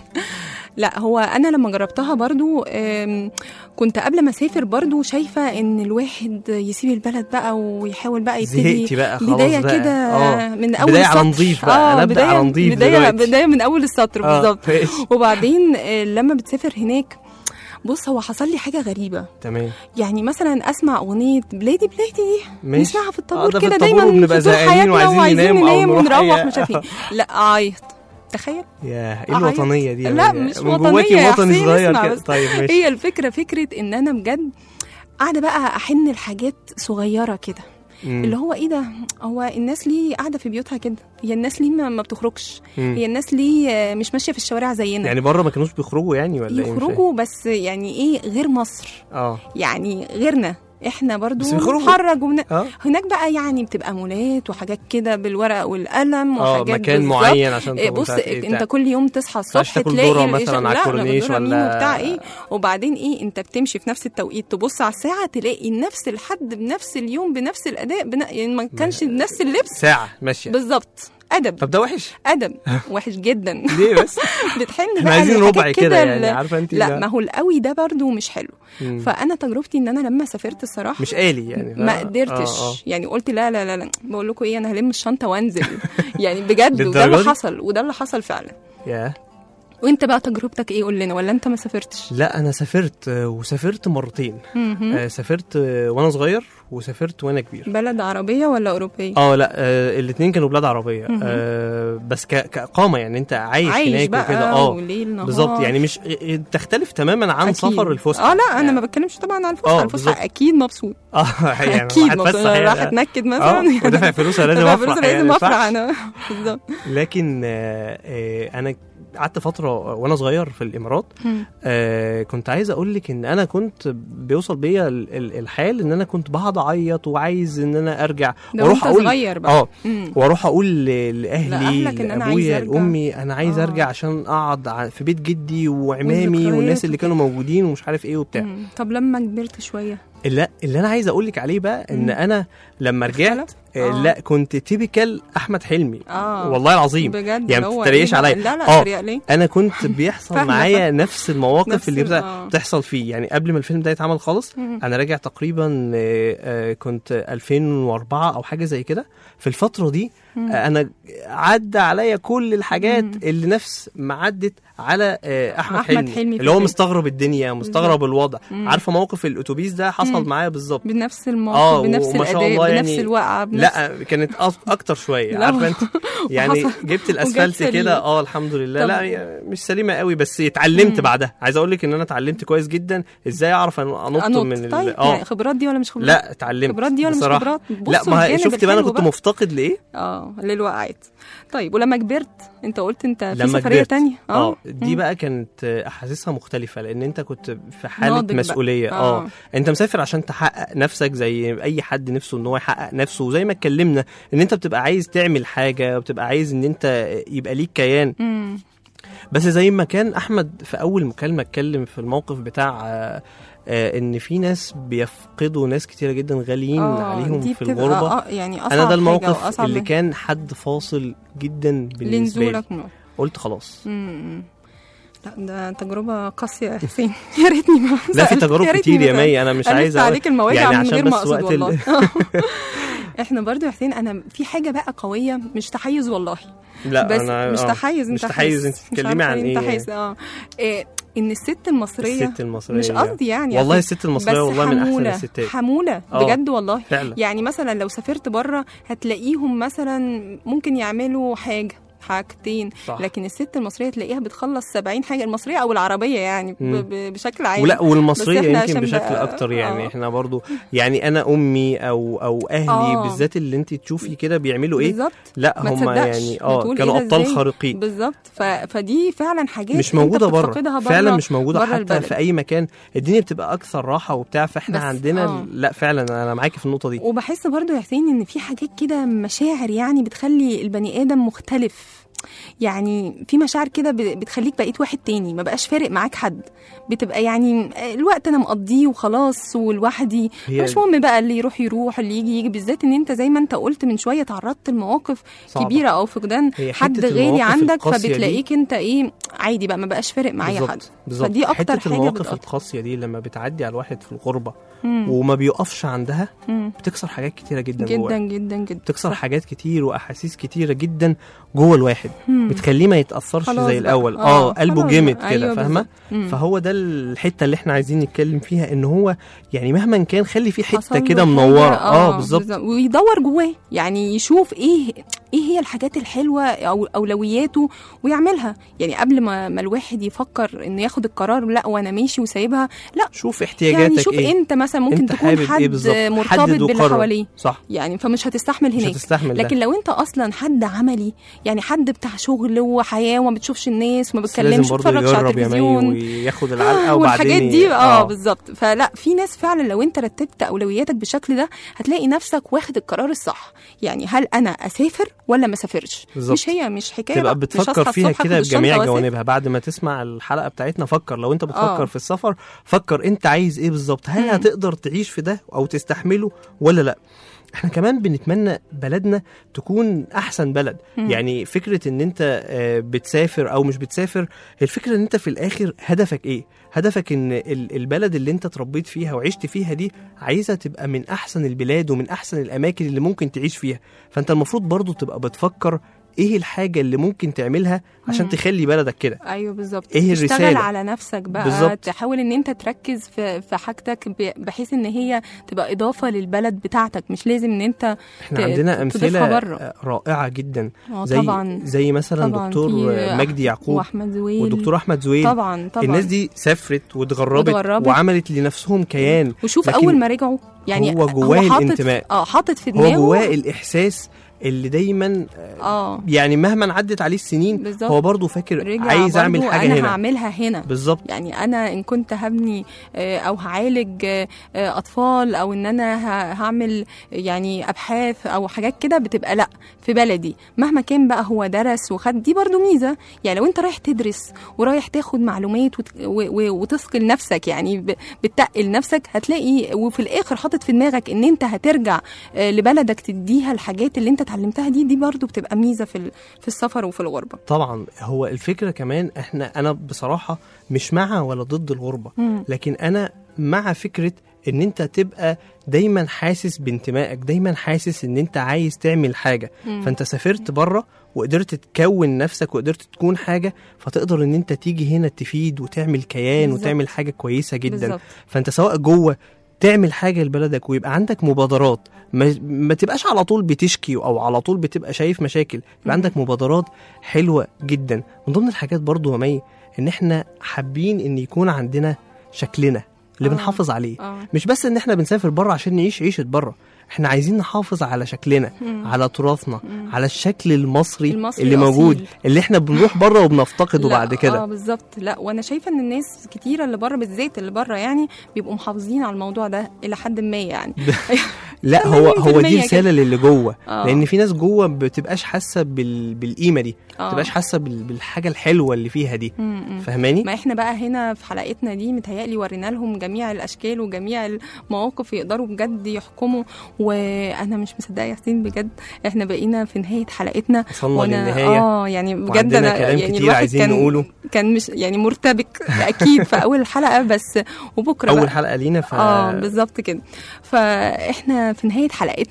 لا هو انا لما جربتها برضو آم، كنت قبل ما اسافر برضو شايفه ان الواحد يسيب البلد بقى ويحاول بقى يبتدي زهقتي بقى خلاص بدايه بقى. كده آه. من اول بداية على السطر. نضيف بقى. أنا أبدأ بداية- على نضيف بدايه دلوقتي. بدايه من اول السطر آه، بالظبط ماشي. وبعدين آه، لما بتسافر هناك بص هو حصل لي حاجه غريبه تمام يعني مثلا اسمع اغنيه بلادي بلادي دي ماشي. نسمعها في آه، الطابور ده في كده الطابور دايما وبنبقى في طول زهقانين حياتنا وعايزين وعايزين ننام أو ننام نروح ونروح أي- مش عارفين لا عيط تخيل يا ايه أعيط. الوطنيه دي يا لا مي؟ مش من وطنيه جواكي يا وطني حسين صغير اسمع كده بس. طيب ماشي هي الفكره فكره ان انا بجد قاعده بقى احن لحاجات صغيره كده مم. اللي هو ايه ده هو الناس ليه قاعده في بيوتها كده هي الناس ليه ما, ما بتخرجش مم. هي الناس ليه آه، مش ماشيه في الشوارع زينا يعني بره ما كانوش بيخرجوا يعني ولا ايه مش فاهم. يخرجوا بس يعني ايه غير مصر اه يعني غيرنا احنا برضو بس بيخرجوا. بنتحرج ومن... اه هناك بقى يعني بتبقى مولات وحاجات كده بالورق والقلم اه وحاجات مكان بالظبط. معين عشان إيه تبقى بص مش عارف إيه انت بتاع. كل يوم تصحى ينفعش الصبح تاكل تلاقي ذرة الإشارة- مثلا على لا، الكورنيش لا، مين ولا- وبتاع ايه وبعدين ايه انت بتمشي في نفس التوقيت تبص على الساعه تلاقي نفس الحد بنفس اليوم بنفس الاداء بن... يعني ما كانش بنفس اللبس ساعه ماشيه بالظبط ادب طب ده وحش ادب وحش جدا ليه بس بتحن احنا بقى عايزين للحاجات ربع كده يعني ال- عارفه انت لا ما هو القوي ده برضو مش حلو مم. فانا تجربتي ان انا لما سافرت الصراحه مش آلي يعني ف- ما قدرتش آه، آه. يعني قلت لا لا لا لا بقول لكم ايه انا هلم الشنطه وانزل يعني بجد وده للدرجة اللي دي؟ حصل وده اللي حصل فعلا ياه وانت بقى تجربتك ايه قول لنا ولا انت ما سافرتش لا انا سافرت آه، وسافرت مرتين مهم. آه، سافرت آه، وانا صغير وسافرت وانا كبير بلد عربيه ولا اوروبيه اه لا آه الاثنين كانوا بلاد عربيه مهم. آه بس ك- كاقامه يعني انت عايش, عايش هناك بقى وكده اه وليل نهار. بالظبط يعني مش آه، تختلف تماما عن أكيد. سفر الفسحه اه لا انا ما بتكلمش طبعا عن الفسحه آه، الفسحه بالظبط. اكيد مبسوط اه يعني اكيد واحد مبسوط فسح أنا يعني. رايح اتنكد مثلا اه ودافع فلوسها لازم دافع افرح فلوسها يعني لازم ما افرح ينفعش. انا بالظبط لكن آه آه انا قعدت فتره وانا صغير في الامارات مم. آه كنت عايز اقول لك ان انا كنت بيوصل بيا ال- ال- الحال ان انا كنت بقعد اعيط وعايز ان انا ارجع ده واروح وانت اقول صغير بقى. اه مم. واروح اقول ل- لاهلي لأهلك إن أنا عايز لابويا أرجع. لامي انا عايز آه. ارجع عشان اقعد ع- في بيت جدي وعمامي والذكريات والناس اللي كانوا موجودين ومش عارف ايه وبتاع مم. طب لما كبرت شويه اللي, اللي انا عايز اقول لك عليه بقى ان مم. انا لما رجعت آه. آه. لا كنت تيبيكال احمد حلمي اه والله العظيم بجد يعني اللي ما هو تتريقش إيه بقى؟ عليا لا لا آه، اتريق ليه انا كنت بيحصل فاهمة، معايا فاهمة. نفس المواقف نفس اللي ال- بتاع آه. بتحصل فيه يعني قبل ما الفيلم ده يتعمل خالص مم. انا راجع تقريبا آه، آه، كنت 2004 او حاجه زي كده في الفتره دي مم. آه، انا عدى عليا كل الحاجات مم. اللي نفس ما عدت على آه، احمد, أحمد حلمي, حلمي في اللي هو الفيلم. مستغرب الدنيا مستغرب الوضع مم. عارفه موقف الاتوبيس ده حصل مم. معايا بالظبط بنفس الموقف اه بنفس وما شاء الاداء الله بنفس يعني الوقعه بنفس لا كانت أك- اكتر شويه لا. عارفه انت يعني وحصل- جبت وجت الاسفلت سليم. كده اه الحمد لله طب- لا هي مش سليمه قوي بس اتعلمت مم. بعدها عايز اقول لك ان انا اتعلمت كويس جدا ازاي اعرف أن- انط, انط من ال- طيب اه يعني خبرات دي ولا مش خبرات لا اتعلمت خبرات دي ولا مش بصراحة. خبرات لا بصوا ما هي- الجانب شفت بقى انا الحلو كنت مفتقد لايه اه للوقعات طيب ولما كبرت انت قلت انت في لما سفريه كبرت تانية اه دي مم. بقى كانت آه، احاسيسها مختلفه لان انت كنت في حاله ناضج بقى. مسؤوليه آه. اه انت مسافر عشان تحقق نفسك زي اي حد نفسه ان هو يحقق نفسه وزي ما اتكلمنا ان انت بتبقى عايز تعمل حاجه بتبقى عايز ان انت يبقى ليك كيان مم. بس زي ما كان احمد في اول مكالمه اتكلم في الموقف بتاع آه، آه، ان في ناس بيفقدوا ناس كتيره جدا غاليين آه، عليهم دي في بتبقى الغربه آه، يعني أصعب انا ده حاجة الموقف وأصعب اللي من- كان حد فاصل جدا بالنسبه لي لنزولك من قلت خلاص مم. لا ده تجربة قاسية يا حسين يا ريتني ما لا في سألت. تجارب يا ريتني كتير ما يا سألت. مي انا مش ألفت عايز أقول- عليك المواجع يعني من عشان غير بس ما اقصد وقت ال- والله احنا برضو يا حسين انا في حاجه بقى قويه مش تحيز والله لا بس أنا مش آه. تحيز مش انت تحيز حاسس. انت مش بتتكلمي عارفة عن انت ايه حاسس اه إيه، ان الست المصريه الست المصرية مش قصدي يعني والله أصل- الست المصرية بس والله من أحسن حمولة. الستات. حموله آه، بجد والله فعلا. يعني مثلا لو سافرت بره هتلاقيهم مثلا ممكن يعملوا حاجه حاجتين صح. لكن الست المصريه تلاقيها بتخلص 70 حاجه المصريه او العربيه يعني ب- مم. ب- بشكل عام ولا والمصريه بس إحنا يمكن عشان بشكل بقى- اكتر يعني آه. احنا برضو يعني انا امي او او اهلي آه. بالذات اللي انت تشوفي كده بيعملوا ايه بالظبط لا ما هم تصدقش. يعني اه بتقول كانوا إيه ده ابطال إزاي؟ خارقين بالظبط ف... فدي فعلا حاجات مش أنت موجوده بره بتفتقدها فعلا مش موجوده بره حتى البلد. في اي مكان الدنيا بتبقى اكثر راحه وبتاع فاحنا بس- عندنا آه. لا فعلا انا معاكي في النقطه دي وبحس برضو يا حسين ان في حاجات كده مشاعر يعني بتخلي البني ادم مختلف يعني في مشاعر كده ب- بتخليك بقيت واحد تاني ما بقاش فارق معاك حد بتبقى يعني الوقت انا مقضيه وخلاص ولوحدي هي- مش مهم بقى اللي يروح يروح اللي يجي يجي بالذات ان انت زي ما انت قلت من شويه تعرضت لمواقف صعبة. كبيره او فقدان هي حد حتة غالي المواقف عندك القاسية دي- فبتلاقيك انت ايه عادي بقى ما بقاش فارق معايا حد بالظبط بالظبط فدي اكتر حته حاجه المواقف بتقطع القاسيه دي لما بتعدي على الواحد في الغربه مم. وما بيقفش عندها مم. بتكسر حاجات كتيره جدا جواه جدا جدا جدا بتكسر حاجات كتير واحاسيس كتيره جدا جوه الواحد مم. بتخليه ما يتاثرش خلاص زي بقى. الاول آه، اه قلبه خلاص جامد بقى. كده أيوة فاهمه بالظبط. مم. فهو ده الحته اللي احنا عايزين نتكلم فيها ان هو يعني مهما كان خلي في حته حصل له كده حاجة، منوره اه بالظبط ويدور جواه يعني يشوف ايه ايه هي الحاجات الحلوه او اولوياته ويعملها يعني قبل ما ما الواحد يفكر انه ياخد القرار لا وانا ماشي وسايبها لا شوف احتياجاتك يعني شوف ايه انت مثلا ممكن انت تكون حابب حد ايه بالظبط مرتبط حدد باللي وقرر. حواليه صح يعني فمش هتستحمل مش هناك هتستحمل ده. لكن لو انت اصلا حد عملي يعني حد بتاع شغل وحياه وما بتشوفش الناس وما بس لازم بتكلمش برضه بتتفرجش على يجرب يا مي التلفزيون وياخد العلقه آه وبعدين والحاجات ي- دي اه بالظبط فلا في ناس فعلا لو انت رتبت اولوياتك بالشكل ده هتلاقي نفسك واخد القرار الصح يعني هل انا اسافر ولا ما اسافرش بالظبط. مش هي مش حكايه تبقى بقى. مش بتفكر هصحى فيها الصبح كده آخد الشنطة بجميع وأسافر. جوانبها بعد ما تسمع الحلقه بتاعتنا فكر لو انت بتفكر آه. في السفر فكر انت عايز ايه بالظبط هل مم. هتقدر تعيش في ده او تستحمله ولا لا احنا كمان بنتمنى بلدنا تكون احسن بلد مم. يعني فكره ان انت آه، بتسافر او مش بتسافر الفكره ان انت في الاخر هدفك ايه هدفك ان ال- البلد اللي انت اتربيت فيها وعشت فيها دي عايزه تبقى من احسن البلاد ومن احسن الاماكن اللي ممكن تعيش فيها فانت المفروض برضو تبقى بتفكر ايه الحاجه اللي ممكن تعملها عشان مم. تخلي بلدك كده ايوه بالظبط إيه تشتغل الرسالة؟ على نفسك بقى بالظبط. تحاول ان انت تركز في في حاجتك ب- بحيث ان هي تبقى اضافه للبلد بتاعتك مش لازم ان انت احنا ت- عندنا تضيفها امثله بره آه، رائعه جدا آه، زي طبعاً. زي مثلا طبعاً دكتور في آه، مجدي يعقوب واحمد زويل ودكتور احمد زويل طبعا طبعا الناس دي سافرت واتغربت واتغربت. وعملت لنفسهم كيان وشوف لكن اول ما رجعوا يعني هو جواه حاطط الانتماء اه حاطط في هو دماغه جواه الاحساس اللي دايما اه يعني مهما عدت عليه السنين بالظبط. هو برضه فاكر رجع عايز اعمل برضو حاجه انا هنا هعملها هنا بالظبط يعني انا ان كنت هبني آه، او هعالج آه، آه، اطفال او ان انا ه- هعمل يعني ابحاث او حاجات كده بتبقى لا في بلدي مهما كان بقى هو درس وخد دي برضو ميزه يعني لو انت رايح تدرس ورايح تاخد معلومات وت- و- و- وتثقل نفسك يعني ب- بتقل نفسك هتلاقي وفي الاخر حاطط في دماغك ان انت هترجع آه، لبلدك تديها الحاجات اللي انت اتعلمتها دي دي برضو بتبقى ميزه في ال- في السفر وفي الغربه طبعا هو الفكره كمان احنا انا بصراحه مش مع ولا ضد الغربه مم. لكن انا مع فكره ان انت تبقى دايما حاسس بانتمائك دايما حاسس ان انت عايز تعمل حاجه مم. فانت سافرت بره وقدرت تكون نفسك وقدرت تكون حاجه فتقدر ان انت تيجي هنا تفيد وتعمل كيان بالظبط. وتعمل حاجه كويسه جدا بالظبط. فانت سواء جوه تعمل حاجه لبلدك ويبقى عندك مبادرات ما, ما تبقاش على طول بتشكي او على طول بتبقى شايف مشاكل يبقى عندك مبادرات حلوه جدا من ضمن الحاجات برضو يا مي ان احنا حابين ان يكون عندنا شكلنا اللي آه. بنحافظ عليه آه. مش بس ان احنا بنسافر بره عشان نعيش عيشه بره احنا عايزين نحافظ على شكلنا مم. على تراثنا مم. على الشكل المصري, المصري اللي الأصيل. موجود اللي احنا بنروح بره وبنفتقده لا، بعد كده اه بالظبط لا وانا شايفه ان الناس كتيره اللي بره بالذات اللي بره يعني بيبقوا محافظين على الموضوع ده الى حد ما يعني لا هو هو دي 80% رساله للي جوه آه. لان في ناس جوه ما بتبقاش حاسه بال... بالقيمه دي ما آه. بتبقاش حاسه بال... بالحاجه الحلوه اللي فيها دي مم، مم. فاهماني ما احنا بقى هنا في حلقتنا دي متهيألي ورينا لهم جميع الاشكال وجميع المواقف يقدروا بجد يحكموا وانا مش مصدقه يا حسين بجد احنا بقينا في نهايه حلقتنا وصلنا وأنا- للنهاية. اه يعني بجد وعندنا انا كلام يعني كتير الواحد عايزين كان نقوله. كان مش يعني مرتبك اكيد في اول حلقه بس وبكره اول بقى حلقه لينا ف اه بالظبط كده فاحنا في نهايه حلقتنا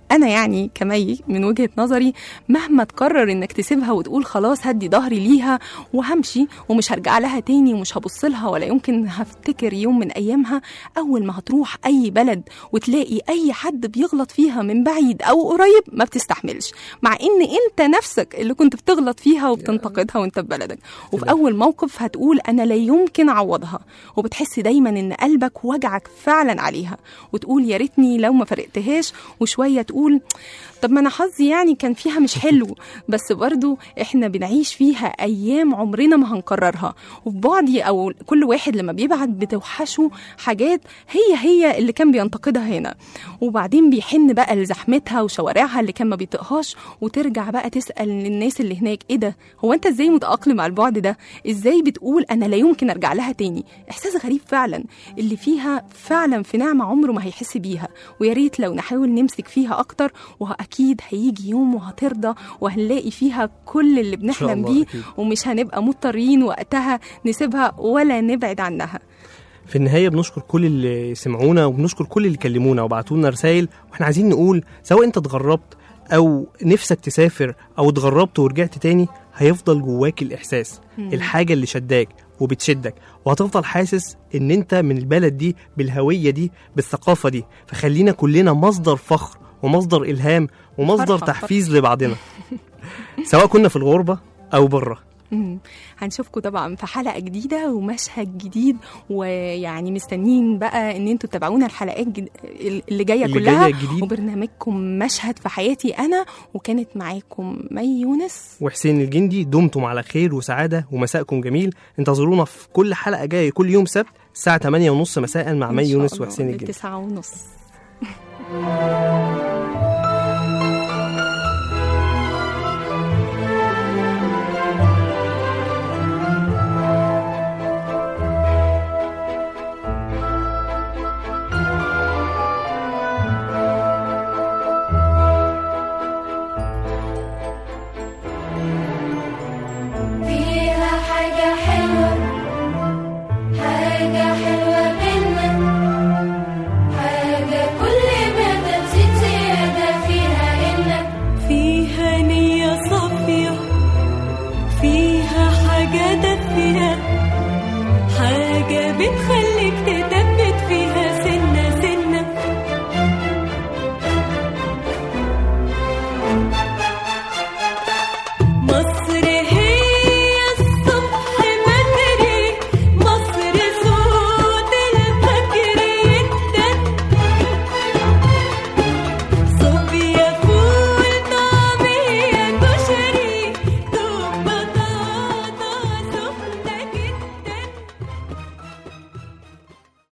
انا يعني كمي من وجهه نظري مهما تقرر انك تسيبها وتقول خلاص هدي ظهري ليها وهمشي ومش هرجع لها تاني ومش هبص لها ولا يمكن هفتكر يوم من ايامها اول ما هتروح اي بلد وتلاقي اي حد بيغلط فيها من بعيد او قريب ما بتستحملش مع ان انت نفسك اللي كنت بتغلط فيها وبتنتقدها وانت في بلدك وفي اول موقف هتقول انا لا يمكن اعوضها وبتحس دايما ان قلبك وجعك فعلا عليها وتقول يا ريتني لو ما فرقتهاش وشويه تقول طب ما انا حظي يعني كان فيها مش حلو بس برضو احنا بنعيش فيها ايام عمرنا ما هنكررها وفي بعضي او كل واحد لما بيبعد بتوحشه حاجات هي هي اللي كان بينتقدها هنا وبعدين بيحن بقى لزحمتها وشوارعها اللي كان ما بيطيقهاش وترجع بقى تسال الناس اللي هناك ايه ده هو انت ازاي متاقلم على البعد ده ازاي بتقول انا لا يمكن ارجع لها تاني احساس غريب فعلا اللي فيها فعلا في نعمه عمره ما هيحس بيها ويا ريت لو نحاول نمسك فيها اكتر واكيد هيجي يوم وهترضى وهنلاقي فيها كل اللي بنحلم الله بيه أكيد. ومش هنبقى مضطرين وقتها نسيبها ولا نبعد عنها في النهايه بنشكر كل اللي سمعونا وبنشكر كل اللي كلمونا وبعتوا لنا رسائل واحنا عايزين نقول سواء انت اتغربت او نفسك تسافر او اتغربت ورجعت تاني هيفضل جواك الاحساس مم. الحاجه اللي شداك وبتشدك وهتفضل حاسس ان انت من البلد دي بالهويه دي بالثقافه دي فخلينا كلنا مصدر فخر ومصدر الهام ومصدر فرحة، تحفيز لبعضنا سواء كنا في الغربه او بره مم. هنشوفكم طبعا في حلقه جديده ومشهد جديد ويعني مستنيين بقى ان انتوا تتابعونا الحلقات جد... اللي جايه اللي كلها جاية جديد. وبرنامجكم مشهد في حياتي انا وكانت معاكم مي يونس وحسين الجندي دمتم على خير وسعادة ومساءكم جميل انتظرونا في كل حلقة جاية كل يوم سبت الساعة 8:30 مساء مع إن مي شاء يونس الله وحسين الجندي للتسعة ونص